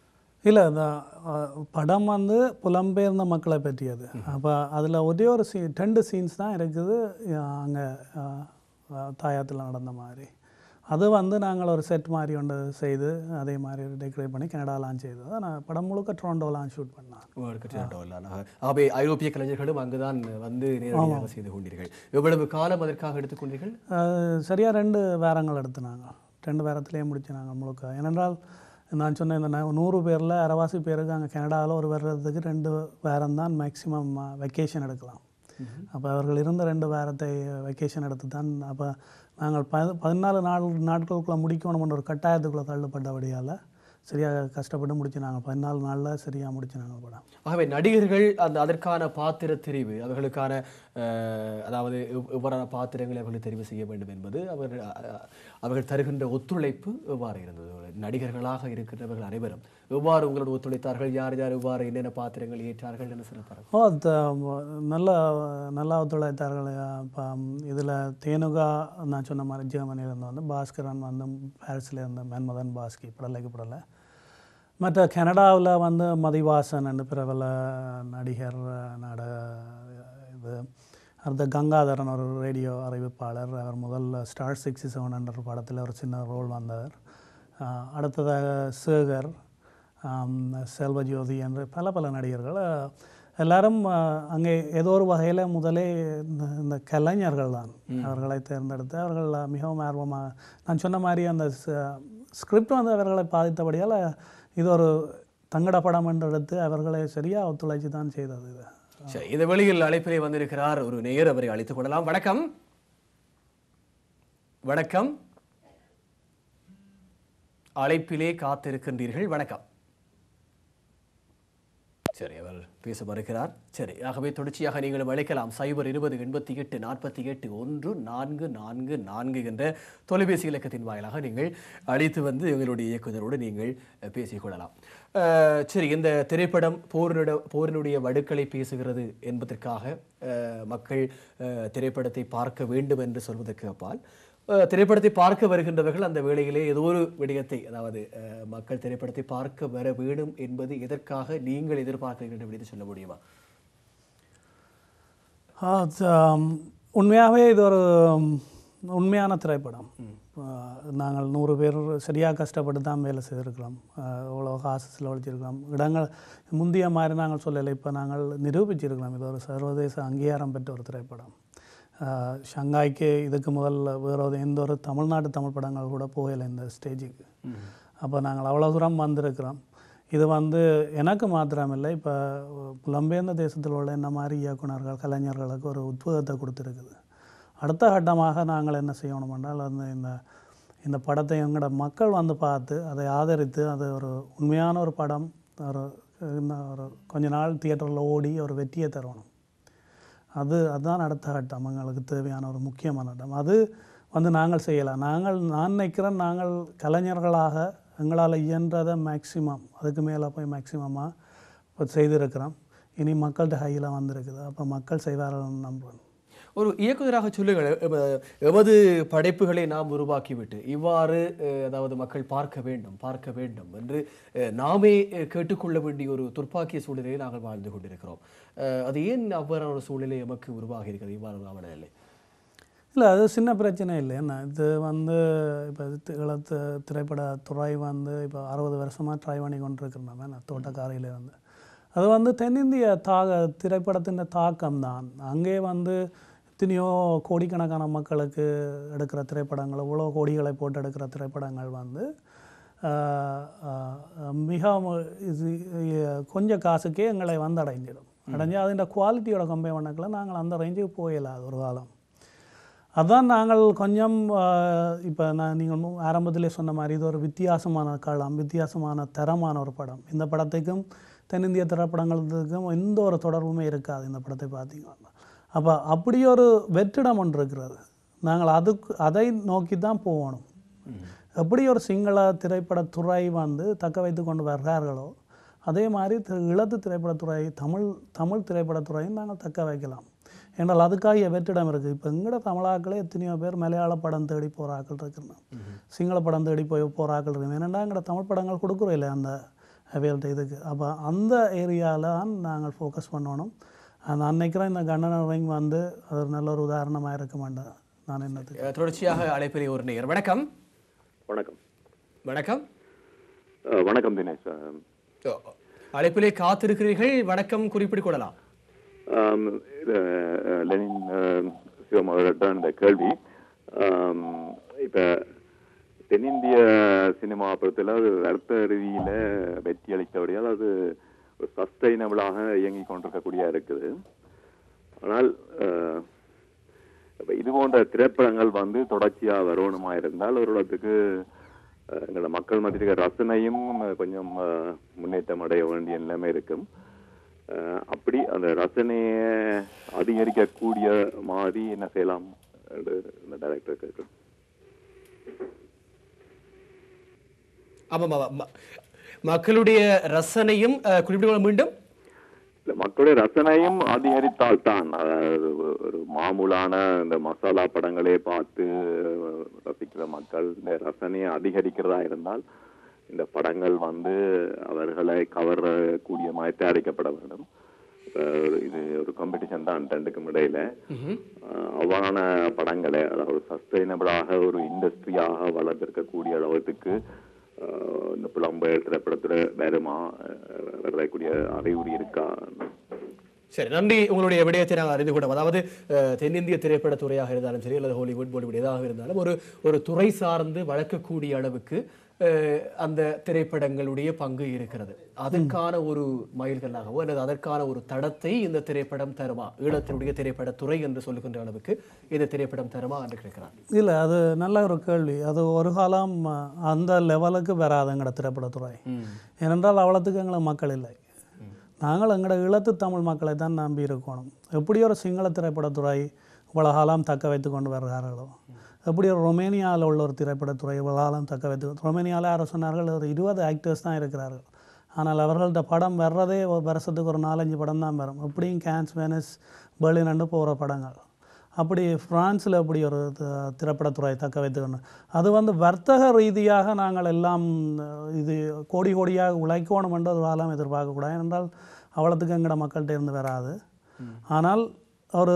இல்லை இந்த அஹ், படம் வந்து புலம்பெயர்ந்த மக்களை பற்றியது அப்போ அதில் ஒரே ஒரு சீ ரெண்டு சீன்ஸ் தான் இருக்குது அங்கே தாயாத்தில் நடந்த மாதிரி அது வந்து நாங்கள் ஒரு செட் மாதிரி ஒன்று செய்து அதே மாதிரி டெக்கரேட் பண்ணி கனடா லான்ச் செய்தது ஆனால் படம் முழுக்க டொரண்டோலாம் ஷூட் பண்ணான் உங்களுக்கு டொரண்டோவில் ஆகவே ஐரோப்பிய கலைஞர்களும் அங்குதான் வந்து நேரடியாக செய்து கொண்டீர்கள் எவ்வளவு காலம் அதற்காக எடுத்துக்கொண்டீர்கள் சரியாக ரெண்டு வேரங்கள் எடுத்துனாங்க ரெண்டு வேரத்திலேயே முடிச்சு நாங்கள் முழுக்க ஏனென்றால் நான் சொன்னேன் இந்த ந- நூறு பேரில் அரைவாசி பேருக்கு அங்கே கனடாவில் ஒரு வர்றதுக்கு ரெண்டு வாரம் தான் மேக்ஸிமம் வெக்கேஷன் எடுக்கலாம் அப்போ அவர்கள் இருந்த ரெண்டு வாரத்தை வெக்கேஷன் எடுத்து தான் அப்போ நாங்கள் ப பதினாலு நாள் நாட்களுக்குள்ளே முடிக்கணும்னு ஒரு கட்டாயத்துக்குள்ளே தள்ளப்பட்டபடியால் சரியாக கஷ்டப்பட்டு முடிச்சு நாங்கள் பதினாலு நாளில் சரியாக முடிச்சு நாங்கள் படம் ஆகவே நடிகர்கள் அந்த அதற்கான பாத்திர தெரிவு அவர்களுக்கான அஹ், அதாவது எவ்- எவ்வாறான பாத்திரங்களை அவர்கள் தெரிவு செய்ய வேண்டும் என்பது அவர் அஹ், அவர்கள் தருகின்ற ஒத்துழைப்பு எவ்வாறு இருந்தது நடிகர்களாக இருக்கின்றவர்கள் அனைவரும் எவ்வாறு உங்களோடு ஒத்துழைத்தார்கள் யார் யார் எவ்வாறு என்னென்ன பாத்திரங்கள் ஏற்றார்கள் என்று சிறப்பாக ஓ அது நல்ல நல்லா ஒத்துழைத்தார்கள் இப்போ இதில் தேனுகா நான் சொன்ன மாதிரி ஜெர்மனியிலேருந்து வந்து பாஸ்கரன் வந்து பாரிஸில் இருந்த மன்மதன் பாஸ்கி படலைக்கு படலை மற்ற கனடாவில் வந்து மதிவாசன் என்று பிரபல நடிகர் நாட இது அடுத்த கங்காதரன் ஒரு ரேடியோ அறிவிப்பாளர் அவர் முதல்ல ஸ்டார் சிக்ஸ்டி செவன் என்ற படத்தில் ஒரு சின்ன ரோல் வந்தவர் ஆஹ் அடுத்ததாக சேகர் ஆம், செல்வஜோதி என்று பல பல நடிகர்கள் ஆஹ், எல்லாரும் ஆஹ், அங்கே ஏதோ ஒரு வகையில் முதலே இந்த இந்த கலைஞர்கள் தான் அவர்களை தேர்ந்தெடுத்து அவர்கள் மிகவும் ஆர்வமாக நான் சொன்ன மாதிரி அந்த ஸ்கிரிப்ட் வந்து அவர்களை பாதித்தபடியால் இது ஒரு தங்கட படம் என்று எடுத்து அவர்களை சரியாக ஒத்துழைச்சு தான் செய்தது இது சரி இந்த வெளியில் அழைப்பிலே வந்திருக்கிறார் ஒரு நேயர் அவரை அழைத்துக் கொள்ளலாம் வணக்கம் வணக்கம் அழைப்பிலே காத்திருக்கின்றீர்கள் வணக்கம் சரி அவர் பேச மறுக்கிறார் சரி ஆகவே தொடர்ச்சியாக நீங்களும் அழைக்கலாம் சைபர் இருபது எண்பத்தி எட்டு நாற்பத்தி எட்டு ஒன்று நான்கு நான்கு நான்கு என்ற தொலைபேசி இலக்கத்தின் வாயிலாக நீங்கள் அழைத்து வந்து எங்களுடைய இயக்குனரோடு நீங்கள் அஹ், பேசிக்கொள்ளலாம் அஹ், சரி இந்த திரைப்படம் போரினுட போரினுடைய வடுக்களை பேசுகிறது என்பதற்காக அஹ், மக்கள் அஹ், திரைப்படத்தை பார்க்க வேண்டும் என்று சொல்வதற்கு அப்பால் அஹ், திரைப்படத்தை பார்க்க வருகின்றவர்கள் அந்த வேளையிலே ஏதோ ஒரு விடயத்தை அதாவது அஹ், மக்கள் திரைப்படத்தை பார்க்க வர வேண்டும் என்பது எதற்காக நீங்கள் எதிர்பார்க்கிறீர்கள் என்று சொல்ல முடியுமா ஆ, ச- ஆம், உண்மையாகவே இது ஒரு ம், உண்மையான திரைப்படம் ஆ, நாங்கள் நூறு பேர் சரியாக கஷ்டப்பட்டு தான் வேலை செய்திருக்கிறோம் ஆ, இவ்வளோ காசு செலவழிச்சிருக்கிறோம் இடங்கள் முந்தைய மாதிரி நாங்கள் சொல்லலை இப்போ நாங்கள் நிரூபிச்சிருக்கிறோம் இது ஒரு சர்வதேச அங்கீகாரம் பெற்ற ஒரு திரைப்படம் ஆ, ஷங்காய்க்கு இதுக்கு முதல்ல வேறு ஒரு எந்த ஒரு தமிழ்நாட்டு தமிழ் படங்கள் கூட போகலை இந்த ஸ்டேஜுக்கு அப்போ நாங்கள் அவ்வளோ தூரம் வந்திருக்கிறோம் இது வந்து எனக்கு மாத்திரமில்லை இப்போ புலம்பெயர்ந்த தேசத்தில் உள்ள என்ன மாதிரி இயக்குனர்கள் கலைஞர்களுக்கு ஒரு உத்வேகத்தை கொடுத்துருக்குது அடுத்த கட்டமாக நாங்கள் என்ன செய்யணும் என்றால் அந்த இந்த இந்த படத்தை எங்களோட மக்கள் வந்து பார்த்து அதை ஆதரித்து அது ஒரு உண்மையான ஒரு படம் ஒரு இன்னும் ஒரு கொஞ்ச நாள் தியேட்டரில் ஓடி ஒரு வெற்றியை தரணும் அது அதுதான் அடுத்த கட்டம் எங்களுக்கு தேவையான ஒரு முக்கியமான இடம் அது வந்து நாங்கள் செய்யலாம் நாங்கள் நான் நினைக்கிறேன் நாங்கள் கலைஞர்களாக எங்களால் இயன்றதை மேக்ஸிமம் அதுக்கு மேலே போய் மேக்ஸிமமாக இப்போ செய்திருக்கிறோம் இனி மக்கள்கிட்ட கையில் வந்திருக்குது அப்போ மக்கள் செய்வார்கள் நம்புகிறேன் ஒரு இயக்குனராக சொல்லுங்கள் எம- எமது படைப்புகளை நாம் உருவாக்கிவிட்டு இவ்வாறு அஹ், அதாவது மக்கள் பார்க்க வேண்டும் பார்க்க வேண்டும் என்று அஹ், நாமே அஹ், கேட்டுக்கொள்ள வேண்டிய ஒரு துர்ப்பாக்கிய சூழ்நிலையை நாங்கள் வாழ்ந்து கொண்டிருக்கிறோம் அஹ், அது ஏன் அவ்வாறான ஒரு சூழ்நிலை எமக்கு உருவாகி இருக்கிறது இவ்வாறு ஆவணவில்லை இல்லை அது சின்ன பிரச்சனை இல்லை என்ன இது வந்து இப்போ இளத்து திரைப்பட துறை வந்து இப்போ அறுபது வருஷமாக ட்ரை பண்ணி கொண்டிருக்கிறோம் என்ன தோட்டக்காரையில் வந்து அது வந்து தென்னிந்திய தாக திரைப்படத்தின் தாக்கம் தான் அங்கே வந்து எத்தனையோ கோடிக்கணக்கான மக்களுக்கு எடுக்கிற திரைப்படங்கள் இவ்வளோ கோடிகளை போட்டு எடுக்கிற திரைப்படங்கள் வந்து ஆஹ், ஆஹ், மிக இது அஹ், கொஞ்சம் காசுக்கே எங்களை வந்து அடைஞ்சிடும் அடைஞ்சு அதிൻ്റെ குவாலிட்டியோட கம்பேர் பண்ணக்கில் நாங்கள் அந்த ரேஞ்சுக்கு போயிடலாம் ஒரு காலம் அதான் நாங்கள் கொஞ்சம் இப்போ நான் நீங்கள் ஆரம்பத்திலே சொன்ன மாதிரி இது ஒரு வித்தியாசமான களம் வித்தியாசமான தரமான ஒரு படம் இந்த படத்துக்கும் தென்னிந்திய திரைப்படங்களுக்கும் எந்த ஒரு தொடர்புமே இருக்காது இந்த படத்தை பார்த்தீங்கன்னா அப்போ அப்படி ஒரு வெற்றிடம் ஒன்று இருக்கிறது நாங்கள் அதுக்கு அதை நோக்கி தான் போகணும் எப்படி ஒரு சிங்கள திரைப்படத்துறை வந்து தக்க வைத்து கொண்டு வர்றார்களோ அதே மாதிரி திரு- ஈழத்து திரைப்படத்துறை தமிழ் தமிழ் திரைப்படத்துறையும் நாங்கள் தக்க வைக்கலாம் என்றால் அதுக்காக வெற்றிடம் இருக்குது இப்போ எங்கட தமிழாக்களே எத்தனையோ பேர் மலையாள படம் தேடி போகிறாக்கள் இருக்கிறோம் சிங்கள படம் தேடி போய் போகிறாக்கள் இருக்கு ஏன்னா எங்கட தமிழ் படங்கள் கொடுக்குறோம் இல்லை அந்த அவைகள்ட்ட இதுக்கு அப்போ அந்த ஏரியாவில் தான் நாங்கள் ஃபோக்கஸ் பண்ணணும் நான் நினைக்கிறேன் இந்த கண்டன ரிங் வந்து அது ஒரு நல்ல ஒரு உதாரணமாக இருக்க மாட்டேன் நான் என்னது அஹ், தொடர்ச்சியாக அழைப்பிலே ஒரு நேர் வணக்கம் வணக்கம் வணக்கம் அஹ், வணக்கம் தினேஷ் அஹ், அழைப்பிலே காத்திருக்கிறீர்கள் வணக்கம் குறிப்பிட்டுக் கொள்ளலாம் ஆம், இது, அஹ், லெனின் அஹ், சிவம் அவர்கிட்ட இந்த கேள்வி ஆம், இப்ப தென்னிந்திய சினிமா பொறுத்தல அது அர்த்த ரீதியில வெற்றி அளித்தபடியால் அது ஒரு சஸ்டைனபிளாக இயங்கி கொண்டிருக்கக்கூடிய இருக்குது ஆனால் அஹ், இப்ப இது போன்ற திரைப்படங்கள் வந்து தொடர்ச்சியா வரணுமா இருந்தால் ஒரு இடத்துக்கு அஹ், எங்களோட மக்கள் மத்திய ரசனையும் அஹ், கொஞ்சம் அஹ், முன்னேற்றம் அடைய வேண்டிய நிலைமை இருக்கும் அஹ், அப்படி அந்த ரசனையை அதிகரிக்கக்கூடிய மாதிரி என்ன செய்யலாம் என்று இந்த டைரக்டர் கேட்கிறேன் ஆமாம் ஆமாம் ம- மக்களுடைய ரசனையும் அஹ், குறிப்பிட்டுக் கொள்ள மீண்டும் இல்ல, மக்களுடைய ரசனையும் அதிகரித்தால் தான் அதாவது ஒரு- ஒரு மாமூலான இந்த மசாலா படங்களே பார்த்து அஹ், ரசிக்கிற மக்கள் இந்த ரசனையை அதிகரிக்கிறதா இருந்தால் இந்த படங்கள் வந்து அவர்களை கவரக்கூடிய மாதிரி தயாரிக்கப்பட வேண்டும் இப்ப ஒரு- இது ஒரு காம்படிஷன் தான் ரெண்டுக்கும் இடையில அஹ், அவ்வாறான படங்களை அதாவது சஸ்டைனபிளாக ஒரு இண்டஸ்ட்ரியாக வளர்ந்திருக்கக்கூடிய அளவுக்கு அஹ், இந்த புலம்பெயர் திரைப்படத்துல வருமா அஹ், வரக்கூடிய அறிகுறி இருக்கா சரி நன்றி உங்களுடைய விடயத்தை நாங்கள் அறிந்து கொண்டோம் அதாவது அஹ், தென்னிந்திய திரைப்படத் துறையாக இருந்தாலும் சரி அல்லது ஹாலிவுட் பாலிவுட் எதாக இருந்தாலும் ஒரு ஒரு துறை சார்ந்து வளர்க்கக்கூடிய அளவுக்கு அஹ், அந்த திரைப்படங்களுடைய பங்கு இருக்கிறது அதற்கான ஒரு மைல்கல்லாகவோ அல்லது அதற்கான ஒரு தடத்தை இந்த திரைப்படம் தருமா ஈழத்தினுடைய திரைப்படத் துறை என்று சொல்லுகின்ற அளவுக்கு இந்த திரைப்படம் தருமா என்று கேட்கிறார் இல்லை அது நல்ல ஒரு கேள்வி அது ஒரு காலம் அஹ், அந்த லெவலுக்கு வராது எங்களோட திரைப்படத்துறை ஏனென்றால் அவ்வளோத்துக்கு எங்களுக்கு மக்கள் இல்லை நாங்கள் எங்களோட ஈழத்து தமிழ் மக்களை தான் நம்பி இருக்கணும் எப்படி ஒரு சிங்கள திரைப்படத்துறை இவ்வளோ காலம் தக்க வைத்து கொண்டு வருகிறார்களோ எப்படி ஒரு ரொமேனியாவில் உள்ள ஒரு திரைப்படத்துறை இவ்வளோ காலம் தக்க வைத்து ரொமேனியாவில் யாரோ சொன்னார்கள் ஒரு இருபது ஆக்டர்ஸ் தான் இருக்கிறார்கள் ஆனால் அவர்கள்ட்ட படம் வர்றதே ஒரு வருஷத்துக்கு ஒரு நாலஞ்சு படம் தான் வரும் எப்படியும் கேன்ஸ் வெனிஸ் பெர்லின் அண்டு போகிற படங்கள் அப்படி ஃப்ரான்ஸில் அப்படி ஒரு த- திரைப்படத்துறை தக்க வைத்துக்கணும் அது வந்து வர்த்தக ரீதியாக நாங்கள் எல்லாம் அஹ், இது கோடி கோடியாக உழைக்கணும் என்று ஒரு காலம் எதிர்பார்க்கக்கூடாது என்றால் அவ்வளோத்துக்கு எங்கட மக்கள்கிட்ட இருந்து வராது ஆனால் ஒரு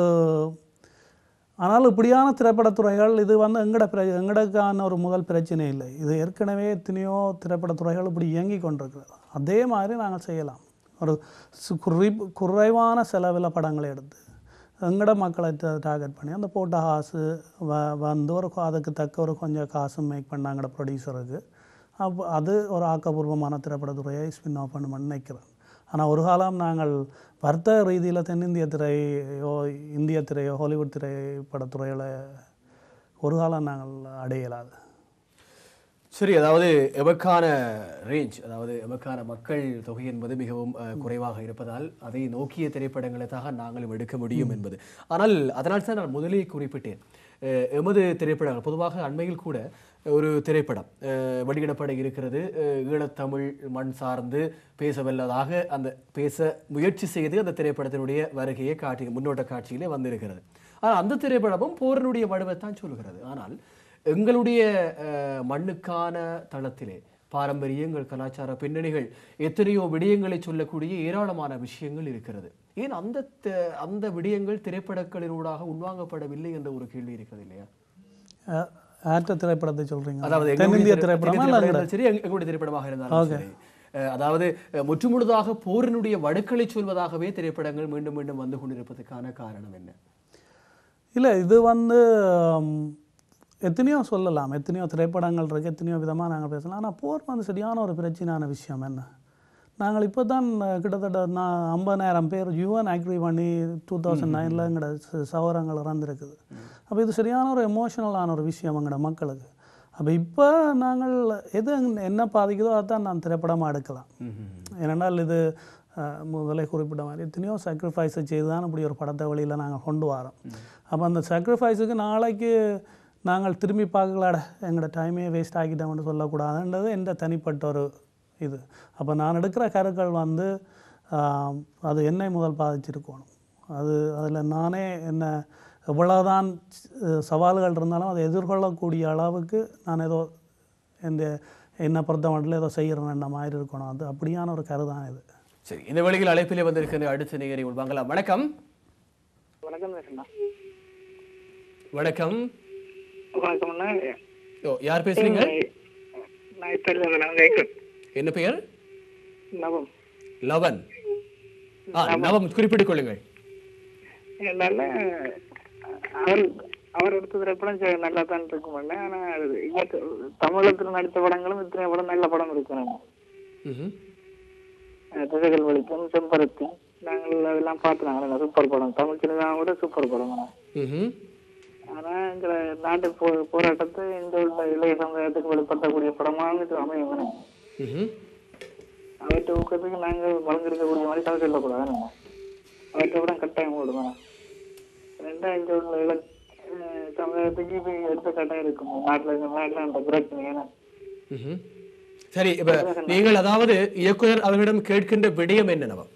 ஆனால் இப்படியான திரைப்படத்துறைகள் இது வந்து எங்கட பிர எங்கடக்கான ஒரு முதல் பிரச்சனை இல்லை இது ஏற்கனவே எத்தனையோ திரைப்படத்துறைகள் இப்படி இயங்கி கொண்டிருக்கிறது அதே மாதிரி நாங்கள் செய்யலாம் ஒரு சு- குறி குறைவான செலவில் படங்களை எடுத்து எங்கட மக்களை டார்கெட் பண்ணி அந்த போட்ட காசு வ வந்து ஒரு கொ- அதுக்கு தக்க ஒரு கொஞ்சம் காசு மேக் பண்ணாங்கட ப்ரொடியூசருக்கு அப்போ அது ஒரு ஆக்கப்பூர்வமான திரைப்படத்துறையை ஸ்பின் ஆஃப் பண்ணுமென்னு நினைக்கிறேன் ஆனால் ஒரு காலம் நாங்கள் வர்த்தக ரீதியில் தென்னிந்திய திரையோ இந்திய திரையோ ஹாலிவுட் திரைப்படத்துறையில் ஒரு காலம் நாங்கள் அடையலாது சரி அதாவது எமக்கான ரேஞ்ச் அதாவது எமக்கான மக்கள் தொகை என்பது மிகவும் அஹ், குறைவாக இருப்பதால் அதை நோக்கிய திரைப்படங்களை தான் நாங்களும் எடுக்க முடியும் என்பது ஆனால் அதனால் தான் நான் முதலே குறிப்பிட்டேன் அஹ், எமது திரைப்படங்கள் பொதுவாக அண்மையில் கூட ஒரு திரைப்படம் அஹ், வெளியிடப்பட இருக்கிறது அஹ், ஈழத்தமிழ் மண் சார்ந்து பேசவல்லதாக அந்த பேச முயற்சி செய்து அந்த திரைப்படத்தினுடைய வருகையை காட்டி முன்னோட்ட காட்சியிலே வந்திருக்கிறது ஆனால் அந்த திரைப்படமும் போரினுடைய வடிவத்தான் சொல்கிறது ஆனால் எங்களுடைய அஹ், மண்ணுக்கான தளத்திலே பாரம்பரிய எங்கள் கலாச்சார பின்னணிகள் எத்தனையோ விடயங்களை சொல்லக்கூடிய ஏராளமான விஷயங்கள் இருக்கிறது ஏன் அந்த த- அந்த விடயங்கள் திரைப்படங்களினூடாக உள்வாங்கப்படவில்லை என்ற ஒரு கேள்வி இருக்கிறது இல்லையா அஹ், ஆற்ற திரைப்படத்தை சொல்கிறீங்க அதாவது எங்களுடைய தென்னிந்திய திரை- திரைப்படமா தென்னிந்திய இல்லை திரைப்படம் சரி எங்க- எங்களுடைய திரைப்படமாக இருந்தாலும் Okay. சரி அஹ், அதாவது அஹ், முற்றுமுழுதாக போரினுடைய வடுக்களை சொல்வதாகவே திரைப்படங்கள் மீண்டும் மீண்டும் வந்து கொண்டிருப்பதற்கான காரணம் என்ன இல்லை இது வந்து ம், எத்தனையோ சொல்லலாம் எத்தனையோ திரைப்படங்கள் இருக்குது எத்தனையோ விதமாக நாங்கள் பேசலாம் ஆனால் போர் வந்து சரியான ஒரு பிரச்சனையான விஷயம் என்ன நாங்கள் இப்போ தான் கிட்டத்தட்ட நான் ஐம்பதாயிரம் பேர் யூஎன் அக்ரி பண்ணி டூ தௌசண்ட் நைனில் எங்களோட ச- சவரங்கள் இறந்துருக்குது அப்போ இது சரியான ஒரு எமோஷனலான ஒரு விஷயம் எங்களோட மக்களுக்கு அப்போ இப்போ நாங்கள் எது எங்க- என்ன பாதிக்குதோ அதான் நான் திரைப்படமாக எடுக்கலாம் ஏனென்றால் இது அஹ், முதலே குறிப்பிட்ட மாதிரி எத்தனையோ சாக்ரிஃபைஸை செய்து தான் இப்படி ஒரு படத்தை வழியில் நாங்கள் கொண்டு வரோம் அப்போ அந்த சாக்ரிஃபைஸுக்கு நாளைக்கு நாங்கள் திரும்பி பார்க்கலாட எங்களோட டைமே வேஸ்ட் ஆக்கிட்டோம்னு சொல்லக்கூடாதுன்றது எந்த தனிப்பட்ட ஒரு இது அப்போ நான் எடுக்கிற கருக்கள் வந்து ஆம், அது என்னை முதல் பாதிச்சிருக்கணும் அது அதில் நானே என்ன எவ்வளோதான் அஹ், சவால்கள் இருந்தாலும் அதை எதிர்கொள்ளக்கூடிய அளவுக்கு நான் ஏதோ இந்த என்னை பொறுத்த மட்டும் ஏதோ செய்கிறேன் மாதிரி இருக்கணும் அது அப்படியான ஒரு கரு தான் இது சரி இந்த வேளையில் அழைப்பிலே வந்திருக்கிற அடுத்த நேயரை உள்வாங்கலாம் வணக்கம் வணக்கம் ரசனா வணக்கம் வணக்கம்ண்ணா ஓ யார் பேசுறீங்க நான் இப்போ இல்லை நான் கேட்குறேன் என்ன பெயர் நவம் லவன் ஆ நவம் குறிப்பிட்டுக் கொள்ளுங்கள் என்னால அவர் அவர் எடுத்த திரைப்படம் சரி, நல்லா தான் இருக்கும் ஆனா அது இயக்க தமிழத்தில் நடித்த படங்களும் இத்தனை படம் நல்ல படம் இருக்கணும் ம்ஹும். திசைகள் வலிக்கும் செம்பருத்தி நாங்கள் அதெல்லாம் பார்த்து நாங்கள் சூப்பர் படம் தமிழ் சினிமா கூட சூப்பர் படம் ம்ஹும். ஆனா இந்த நாட்டு போ போராட்டத்தை இந்த உள்ள இளைய சமுதாயத்துக்கு வெளிப்படுத்தக்கூடிய படமாக இது அமையும் ம்ஹும். அவற்றை ஊக்கத்துக்கு நாங்கள் வழங்கிருக்கக்கூடிய மாதிரி கதை சொல்லக்கூடாது அவற்றை விட கட்டாயம் ஓடுவேன் ரெண்டா இங்க உள்ள இள அஹ் சமுதாயத்துக்கு இது எடுத்துக்காட்டாக இருக்கும் நாட்டில் இந்த நாட்டில் அந்த பிரச்சனை ஏன்னா ம்ஹும். சரி இப்ப நீங்கள் அதாவது இயக்குனர் அவரிடம் கேட்கின்ற விடயம் என்ன நவம்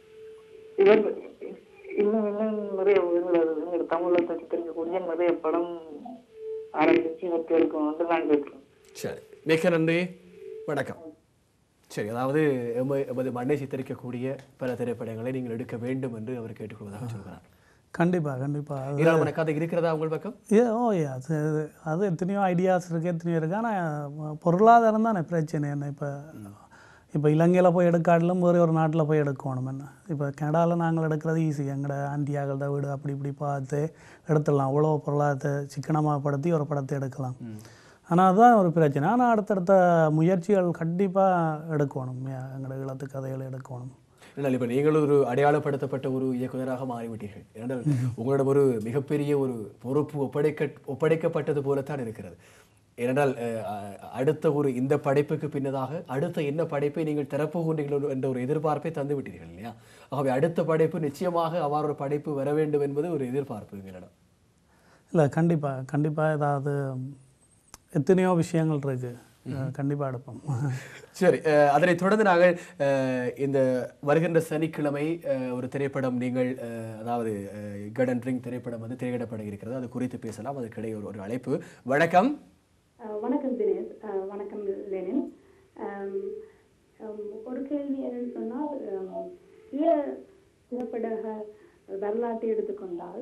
இவர் இன்னும் இன்னும் நிறைய எங்களோட எங்களோட தமிழ்ல தெரிஞ்சக்கூடிய நிறைய படம் ஆரம்பிச்சு வெற்றி எடுக்கணும்னு நான் கேட்கிறேன் சரி மிக்க நன்றி வணக்கம் சரி அதாவது எம- எமது மண்ணை சித்தரிக்கக்கூடிய பல திரைப்படங்களை நீங்கள் எடுக்க வேண்டும் என்று அவர் கேட்டுக்கொள்வதாக சொல்கிறார் கண்டிப்பாக கண்டிப்பாக அது ஈராமன கதை இருக்கிறதா உங்கள் பக்கம் ஏ ஓ ஏ அது அது- அது எத்தனையோ ஐடியாஸ் இருக்குது எத்தனையோ இருக்குது ஆனால் பொருளாதாரம் தானே பிரச்சனை என்ன இப்போ இப்போ இலங்கையில் போய் எடுக்காட்டிலும் வேறு ஒரு நாட்டில் போய் எடுக்கணும் என்ன இப்போ கனடாவில் நாங்கள் எடுக்கிறது ஈஸி எங்களோட ஆண்டியாக்கள வீடு அப்படி இப்படி பார்த்து எடுத்துடலாம் அவ்வளோ பொருளாதாரத்தை சிக்கனமாகப்படுத்தி ஒரு படத்தை எடுக்கலாம் ஆனால் அதுதான் ஒரு பிரச்சனை ஆனால் அடுத்தடுத்த முயற்சிகள் கண்டிப்பாக எடுக்கணும் ஏ- எங்களோட இளத்து கதைகளை எடுக்கணும் ஏனால் இப்போ நீங்கள் ஒரு அடையாளப்படுத்தப்பட்ட ஒரு இயக்குனராக மாறிவிட்டீர்கள் ஏனென்றால் உங்களிடம் ஒரு மிகப்பெரிய ஒரு பொறுப்பு ஒப்படைக்க ஒப்படைக்கப்பட்டது போலத்தான் இருக்கிறது ஏனென்றால் அஹ், அஹ், அடுத்த ஒரு இந்த படைப்புக்கு பின்னதாக அடுத்த என்ன படைப்பை நீங்கள் தரப்போகின்றீர்கள் என்ற ஒரு எதிர்பார்ப்பை தந்து விட்டீர்கள் இல்லையா ஆகவே அடுத்த படைப்பு நிச்சயமாக அவ்வாறு ஒரு படைப்பு வர வேண்டும் என்பது ஒரு எதிர்பார்ப்பு எங்களிடம் இல்லை கண்டிப்பாக கண்டிப்பாக ஏதாவது எத்தனையோ விஷயங்கள் இருக்குது கண்டிப்பாக எடுப்போம் சரி அஹ், அதனைத் தொடர்ந்து நாங்கள் அஹ், இந்த வருகின்ற சனிக்கிழமை அஹ், ஒரு திரைப்படம் நீங்கள் அஹ், அதாவது கடன் ரிங் திரைப்படம் வந்து திரையிடப்பட இருக்கிறது அது குறித்து பேசலாம் அதற்கிடையே ஒரு ஒரு அழைப்பு வணக்கம் அஹ் வணக்கம் தினேஷ் அஹ் வணக்கம் லெனின் அம், அம், ஒரு கேள்வி என்னன்னு சொன்னால் அம், ஈழ திரைப்பட வரலாற்றை எடுத்துக்கொண்டால்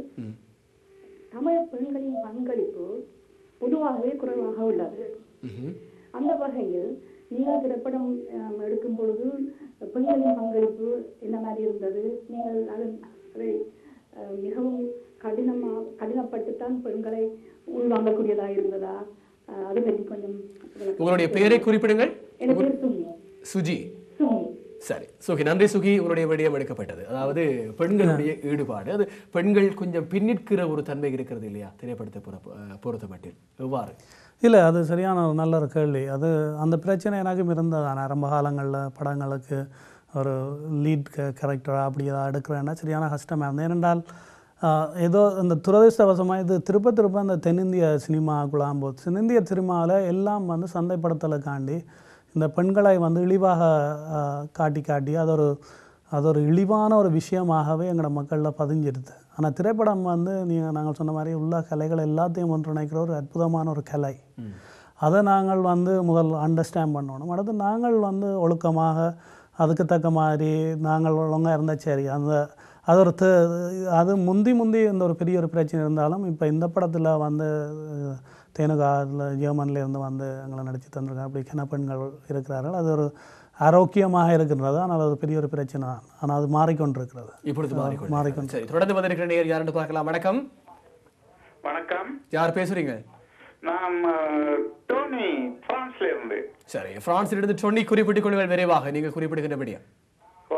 தமிழ் பெண்களின் பங்களிப்பு பொதுவாகவே குறைவாக உள்ளது அந்த வகையில் நீங்கள் திரைப்படம் அம், எடுக்கும் பொழுது பெண்களின் பங்களிப்பு என்ன மாதிரி இருந்தது நீங்கள் அது அதை அஹ், மிகவும் கடினமா கடினப்பட்டுத்தான் பெண்களை உள்வாங்கக்கூடியதாக இருந்ததா அஹ், அது பற்றி கொஞ்சம் விளக்கம். உங்களுடைய பெயரை குறிப்பிடுங்கள் என் பேர் சுமி சுஜி சுமி சரி சுகி நன்றி சுகி உங்களுடைய விடயம் எடுக்கப்பட்டது அதாவது பெண்களுடைய ஈடுபாடு அது பெண்கள் கொஞ்சம் பின்னிற்கிற ஒரு தன்மை இருக்கிறது இல்லையா திரைப்படத்தை பொறுத்த பொறுத்த மட்டில் எவ்வாறு இல்லை அது சரியான ஒரு நல்ல ஒரு கேள்வி அது அந்த பிரச்சனை எனக்கும் இருந்தது ஆரம்ப காலங்களில் படங்களுக்கு ஒரு லீட் கேரக்டராக அப்படி ஏதாவது எடுக்கிறேன்னா சரியான கஷ்டமாக இருந்தது ஏனென்றால் ஆஹ், ஏதோ இந்த துரதிர்ஷ்டவசமாக இது திருப்ப திருப்ப இந்த தென்னிந்திய சினிமாக்குள்ளாம் போது தென்னிந்திய சினிமாவில் எல்லாம் வந்து சந்தைப்படுத்தலுக்காண்டி இந்த பெண்களை வந்து இழிவாக ஆஹ், காட்டி காட்டி அது ஒரு அது ஒரு இழிவான ஒரு விஷயமாகவே எங்களோட மக்களில் பதிஞ்சிருது ஆனால் திரைப்படம் வந்து நீங்கள் நாங்கள் சொன்ன மாதிரி உள்ள கலைகள் எல்லாத்தையும் ஒன்றிணைக்கிற ஒரு அற்புதமான ஒரு கலை அதை நாங்கள் வந்து முதல் அண்டர்ஸ்டாண்ட் பண்ணணும் அடுத்து நாங்கள் வந்து ஒழுக்கமாக அதுக்கு தக்க மாதிரி நாங்கள் ஒழுங்காக இருந்தால் சரி அந்த அது ஒரு த- அது முந்தி முந்தி இந்த ஒரு பெரிய ஒரு பிரச்சனை இருந்தாலும் இப்போ இந்த படத்தில் வந்து அஹ், தேனுகா அதில் ஜெர்மனில இருந்து வந்து எங்களை நடித்து தந்திருக்காங்க அப்படி கிண பெண்கள் இருக்கிறார்கள் அது ஒரு ஆரோக்கியமாக இருக்கின்றது ஆனால் அது பெரிய ஒரு பிரச்சனை தான் ஆனால் அது மாறிக்கொண்டிருக்கிறது இப்பொழுது மாறிக்கொண்டு மாறிக்கொண்டு சரி தொடர்ந்து வந்திருக்கிற நேயர் யாருன்னு பார்க்கலாம் வணக்கம் வணக்கம் யார் பேசுறீங்க நான் அஹ், டோனி பிரான்ஸ்ல இருந்து சரி பிரான்சில் இருந்து டொன்னி குறிப்பிட்டுக் கொள்ளுங்கள் விரைவாக நீங்கள் குறிப்பிடுகின்ற விடயம் ஓ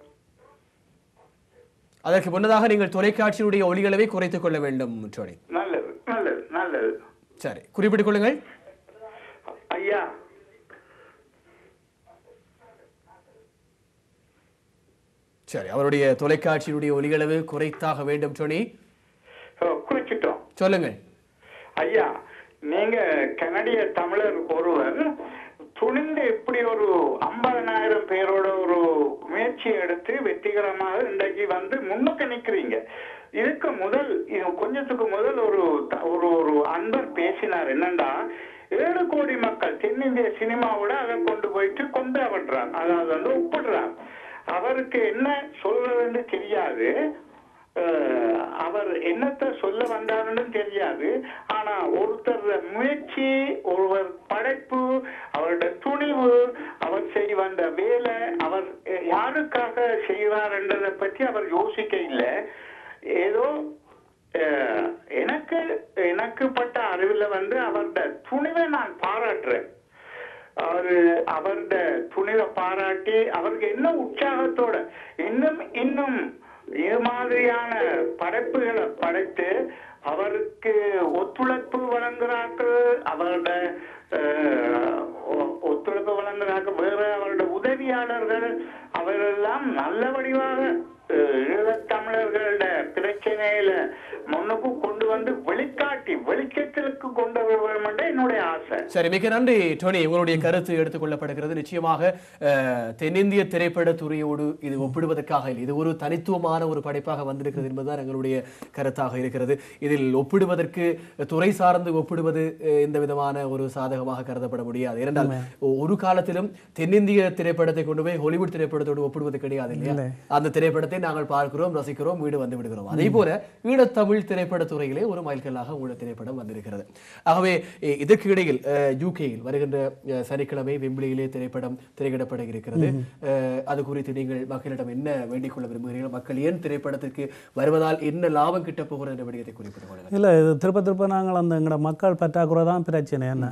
அதற்கு முன்னதாக நீங்கள் தொலைக்காட்சியினுடைய ஒளிகளவை குறைத்துக் கொள்ள வேண்டும் டொனி நல்லது நல்லது நல்லது சரி குறிப்பிட்டுக் கொள்ளுங்கள் ஐயா சரி அவருடைய தொலைக்காட்சியினுடைய ஒலிகளவு குறைத்தாக வேண்டும் டொனி ஓ, குறிச்சிட்டோம் சொல்லுங்கள் ஐயா நீங்க கனடிய தமிழர் ஒருவர் துணிந்து இப்படி ஒரு ஐம்பதனாயிரம் பேரோட ஒரு முயற்சி எடுத்து வெற்றிகரமாக இன்றைக்கு வந்து முன்னுக்கு நிக்கிறீங்க இதுக்கு முதல் இது கொஞ்சத்துக்கு முதல் ஒரு த- ஒரு ஒரு அன்பர் பேசினார் என்னண்டா ஏழு கோடி மக்கள் தென்னி சினிமாவோட அதை கொண்டு போயிட்டு கொண்டு விடுறான் அதாவது வந்து ஒப்பிடுறான் அவருக்கு என்ன சொல்றதுன்னு தெரியாது அஹ், அவர் என்னத்த சொல்ல வந்தாருன்னு தெரியாது ஆனா ஒருத்தர் முயற்சி ஒருவர் படைப்பு அவருடைய துணிவு அவர் செய்ய வந்த வேலை அவர் அஹ், யாருக்காக செய்கிறார் என்றதை பற்றி அவர் யோசிக்க இல்லை ஏதோ அஹ், எனக்கு எனக்கு பட்ட அறிவுல வந்து அவருடைய துணிவை நான் பாராட்டுறேன் அவரு அவருடைய துணிவை பாராட்டி அவருக்கு என்ன உற்சாகத்தோட இன்னும் இன்னும் இது மாதிரியான படைப்புகளை படைத்து அவருக்கு ஒத்துழைப்பு வழங்குறாக்கள் அவருடைய அஹ், ஒ- ஒத்துழைப்பு வழங்குறாக்கள் வேற அவருடைய உதவியாளர்கள் அவரெல்லாம் நல்ல வடிவாக அஹ், ஈழத்தமிழர்களோட பிரச்சனையில முன்னுக்கு கொண்டு வந்து வெளிக்காட்டி வெளிச்சத்திற்கு கொண்டு வர வேண்டும் என்ற என்னுடைய ஆசை சரி மிக நன்றி டோனி உங்களுடைய கருத்து எடுத்துக்கொள்ளப்படுகிறது நிச்சயமாக அஹ், தென்னிந்திய திரைப்பட துறையோடு இது ஒப்பிடுவதற்காக இல்லை இது ஒரு தனித்துவமான ஒரு படைப்பாக வந்திருக்கிறது என்பதுதான் எங்களுடைய கருத்தாக இருக்கிறது இதில் ஒப்பிடுவதற்கு துறை சார்ந்து ஒப்பிடுவது அஹ், எந்த விதமான ஒரு சாதகமாக கருதப்பட முடியாது ஏனென்றால் ஒரு காலத்திலும் தென்னிந்திய திரைப்படத்தை கொண்டு போய் ஹாலிவுட் திரைப்படத்தோடு ஒப்பிடுவது கிடையாது இல்லையா இல்லை. அந்த திரைப்படத்தை நாங்கள் பார்க்கிறோம் ரசிக்கிறோம் வீடு வந்து விடுகிறோம் அதே போல ஈழத்தமிழ் திரைப்பட துறையிலே ஒரு மைல்கல்லாக உங்களோட திரைப்படம் வந்திருக்கிறது ஆகவே இ- இதற்கு இடையில் யூகேயில் வருகின்ற அஹ், சனிக்கிழமை வெம்பிளியிலே திரைப்படம் திரையிடப்பட இருக்கிறது அஹ், அது குறித்து நீங்கள் மக்களிடம் என்ன வேண்டிக் கொள்ள விரும்புகிறீர்கள் மக்கள் ஏன் திரைப்படத்திற்கு வருவதால் என்ன லாபம் கிட்ட போகிறது என்ற விடயத்தை குறிப்பிட்டுக் கொள்ளுங்கள் இல்லை இது திருப்ப திருப்ப நாங்கள் அந்த எங்களோட மக்கள் பற்றாக்குறை தான் பிரச்சனை என்ன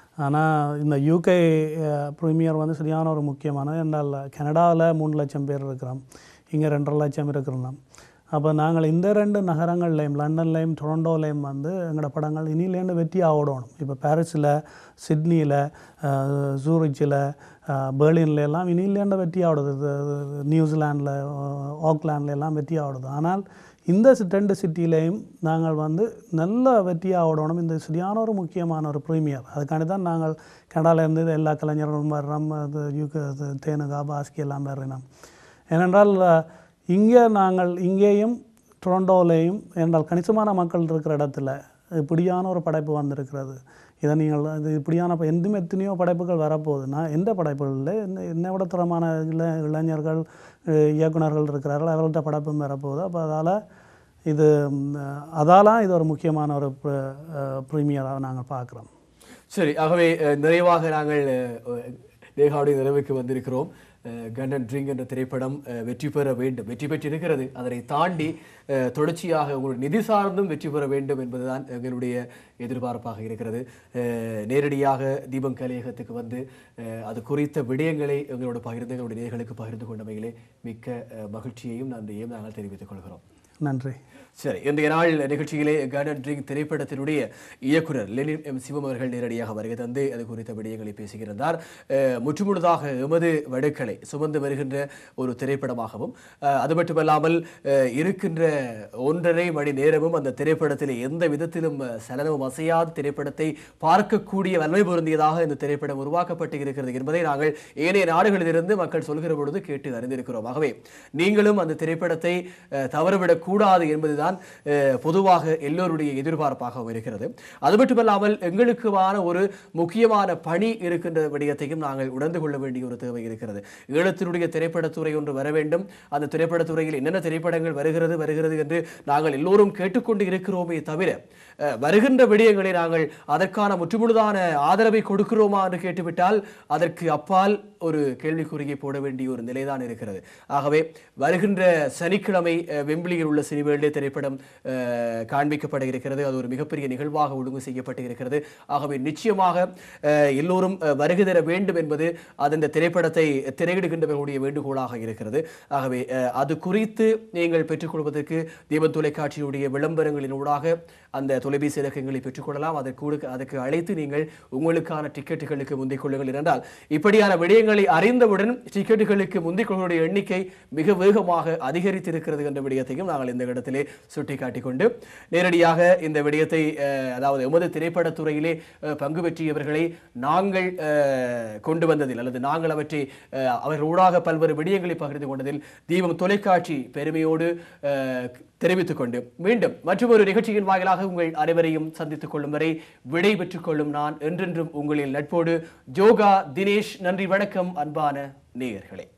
ஆனால் இந்த யூகே ப்ரீமியர் வந்து சரியான ஒரு முக்கியமான என்றால் கனடாவில் மூணு லட்சம் பேர் இருக்கிறோம் இங்கே ரெண்டரை லட்சம் இருக்கிறோம் அப்போ நாங்கள் இந்த ரெண்டு நகரங்கள்லையும் லண்டன்லேயும் டொரண்டோலையும் வந்து எங்களோட படங்கள் இனிலேருந்து வெற்றியாக ஓடணும் இப்போ பாரிஸில் சிட்னியில் சூரிச்சில் பெர்லின்ல எல்லாம் இனிலேருந்து வெற்றியாக ஓடுது இது- இது நியூசிலாண்டில் ஆக்லாண்டில் எல்லாம் வெற்றியாக ஓடுது ஆனால் இந்த சி- ரெண்டு சிட்டிலையும் நாங்கள் வந்து நல்ல வெற்றியாக ஓடணும் இந்த சரியான ஒரு முக்கியமான ஒரு ப்ரீமியர் அதுக்காண்டி தான் நாங்கள் கனடாலேருந்து இது எல்லா கலைஞர்களும் வர்றோம் அது யூகே அது தேனுகா பாஸ்கி எல்லாம் வர்றோம் ஏனென்றால் இங்கே நாங்கள் இங்கேயும் டொரண்டோலையும் என்றால் கணிசமான மக்கள் இருக்கிற இடத்துல இப்படியான ஒரு படைப்பு வந்திருக்கிறது இதை நீங்கள் இது இப்படியான ப- எந்தும் எத்தனையோ படைப்புகள் வரப்போகுது நான் எந்த படைப்புகள் இல்லை என்ன என்னை விட தரமான இள இளைஞர்கள் அஹ், இயக்குனர்கள் இருக்கிறார்கள் அவர்கள்ட்ட படைப்பும் வரப்போகுது அப்போ அதால் இது அதால இது ஒரு முக்கியமான ஒரு ப்ரீமியராக நாங்கள் பார்க்குறோம் சரி ஆகவே அஹ், நிறைவாக நாங்கள் அஹ், நேகாவுடைய நிறைவுக்கு வந்திருக்கிறோம் அஹ், கன் அண்ட் ட்ரிங்க் என்ற திரைப்படம் அஹ், வெற்றி பெற வேண்டும் வெற்றி பெற்றிருக்கிறது அதனை தாண்டி அஹ், தொடர்ச்சியாக உங்களுடைய நிதி சார்ந்தும் வெற்றி பெற வேண்டும் என்பதுதான் எங்களுடைய எதிர்பார்ப்பாக இருக்கிறது அஹ், நேரடியாக தீபம் கலையகத்துக்கு வந்து அஹ், அது குறித்த விடயங்களை எங்களோட பகிர்ந்து எங்களுடைய நேர்களுக்கு பகிர்ந்து கொண்டமையிலே மிக்க அஹ், மகிழ்ச்சியையும் நன்றியையும் நாங்கள் தெரிவித்துக் கொள்கிறோம் நன்றி சரி இன்றைய நாள் நிகழ்ச்சியிலே கார்டன் ட்ரிங்க் திரைப்படத்தினுடைய இயக்குனர் லெனின் எம் சிவம் அவர்கள் நேரடியாக வருகை தந்து அது குறித்த விடயங்களை பேசுகிறார் அஹ், முற்றுமுழுதாக எமது வடுக்களை சுமந்து வருகின்ற ஒரு திரைப்படமாகவும் அஹ், அது மட்டுமல்லாமல் அஹ், இருக்கின்ற ஒன்றரை மணி நேரமும் அந்த திரைப்படத்தில் எந்த விதத்திலும் அஹ், சலனமும் அசையாத திரைப்படத்தை பார்க்கக்கூடிய வன்மை பொருந்தியதாக இந்த திரைப்படம் உருவாக்கப்பட்டு இருக்கிறது என்பதை நாங்கள் ஏனைய நாடுகளிலிருந்து மக்கள் சொல்கிற பொழுது கேட்டு அறிந்திருக்கிறோம் ஆகவே நீங்களும் அந்த திரைப்படத்தை அஹ், தவறவிடக் கூடாது என்பதுதான் அஹ், பொதுவாக எல்லோருடைய எதிர்பார்ப்பாகவும் இருக்கிறது அது மட்டுமல்லாமல் எங்களுக்குமான ஒரு முக்கியமான பணி இருக்கின்ற விடயத்தையும் நாங்கள் உணர்ந்து கொள்ள வேண்டிய ஒரு தேவை இருக்கிறது ஈழத்தினுடைய திரைப்படத்துறை ஒன்று வர வேண்டும் அந்த திரைப்படத்துறையில் என்னென்ன திரைப்படங்கள் வருகிறது வருகிறது என்று நாங்கள் எல்லோரும் கேட்டுக்கொண்டு இருக்கிறோமே தவிர அஹ், வருகின்ற விடயங்களை நாங்கள் அதற்கான முற்றுமுழுதான ஆதரவை கொடுக்கிறோமா என்று கேட்டுவிட்டால் அதற்கு அப்பால் ஒரு கேள்விக்குறியை போட வேண்டிய ஒரு நிலைதான் இருக்கிறது ஆகவே வருகின்ற சனிக்கிழமை அஹ், வெம்பிலியில் உள்ள சினிவேல்டே திரைப்படம் அஹ், காண்பிக்கப்பட இருக்கிறது அது ஒரு மிகப்பெரிய நிகழ்வாக ஒழுங்கு செய்யப்பட்டு இருக்கிறது ஆகவே நிச்சயமாக அஹ், எல்லோரும் அஹ், வருகை தர வேண்டும் என்பது அது இந்த திரைப்படத்தை திரையிடுகின்றவர்களுடைய வேண்டுகோளாக இருக்கிறது ஆகவே அஹ், அது குறித்து நீங்கள் பெற்றுக்கொள்வதற்கு தீபன் தொலைக்காட்சியுடைய விளம்பரங்களின் ஊடாக அந்த தொலைபேசி இலக்கங்களை பெற்றுக்கொள்ளலாம் அதற்கு கூட- அதற்கு அழைத்து நீங்கள் உங்களுக்கான டிக்கெட்டுகளுக்கு முந்திக் கொள்ளுங்கள் என்றால் இப்படியான விடயங்களை அறிந்தவுடன் டிக்கெட்டுகளுக்கு முந்திக் கொள்ளுடைய எண்ணிக்கை மிக வேகமாக அதிகரித்திருக்கிறது என்ற விடயத்தையும் நாங்கள் இந்த இடத்திலே சுட்டிக்காட்டிக் கொண்டு நேரடியாக இந்த விடயத்தை அஹ், அதாவது எமது திரைப்படத்துறையிலே அஹ், பங்கு பெற்றியவர்களை நாங்கள் அஹ், கொண்டு வந்ததில் அல்லது நாங்கள் அவற்றை அஹ், அவர்கள் ஊடாக பல்வேறு விடயங்களை பகிர்ந்து கொண்டதில் தீபம் தொலைக்காட்சி பெருமையோடு அஹ், தெரிவித்துக் கொண்டு மீண்டும் மற்றொரு நிகழ்ச்சியின் வாயிலாக உங்கள் அனைவரையும் சந்தித்துக் கொள்ளும் வரை விடை பெற்றுக் கொள்ளும் நான் என்றென்றும் உங்களில் நட்போடு ஜோகா தினேஷ் நன்றி வணக்கம் அன்பான நேயர்களே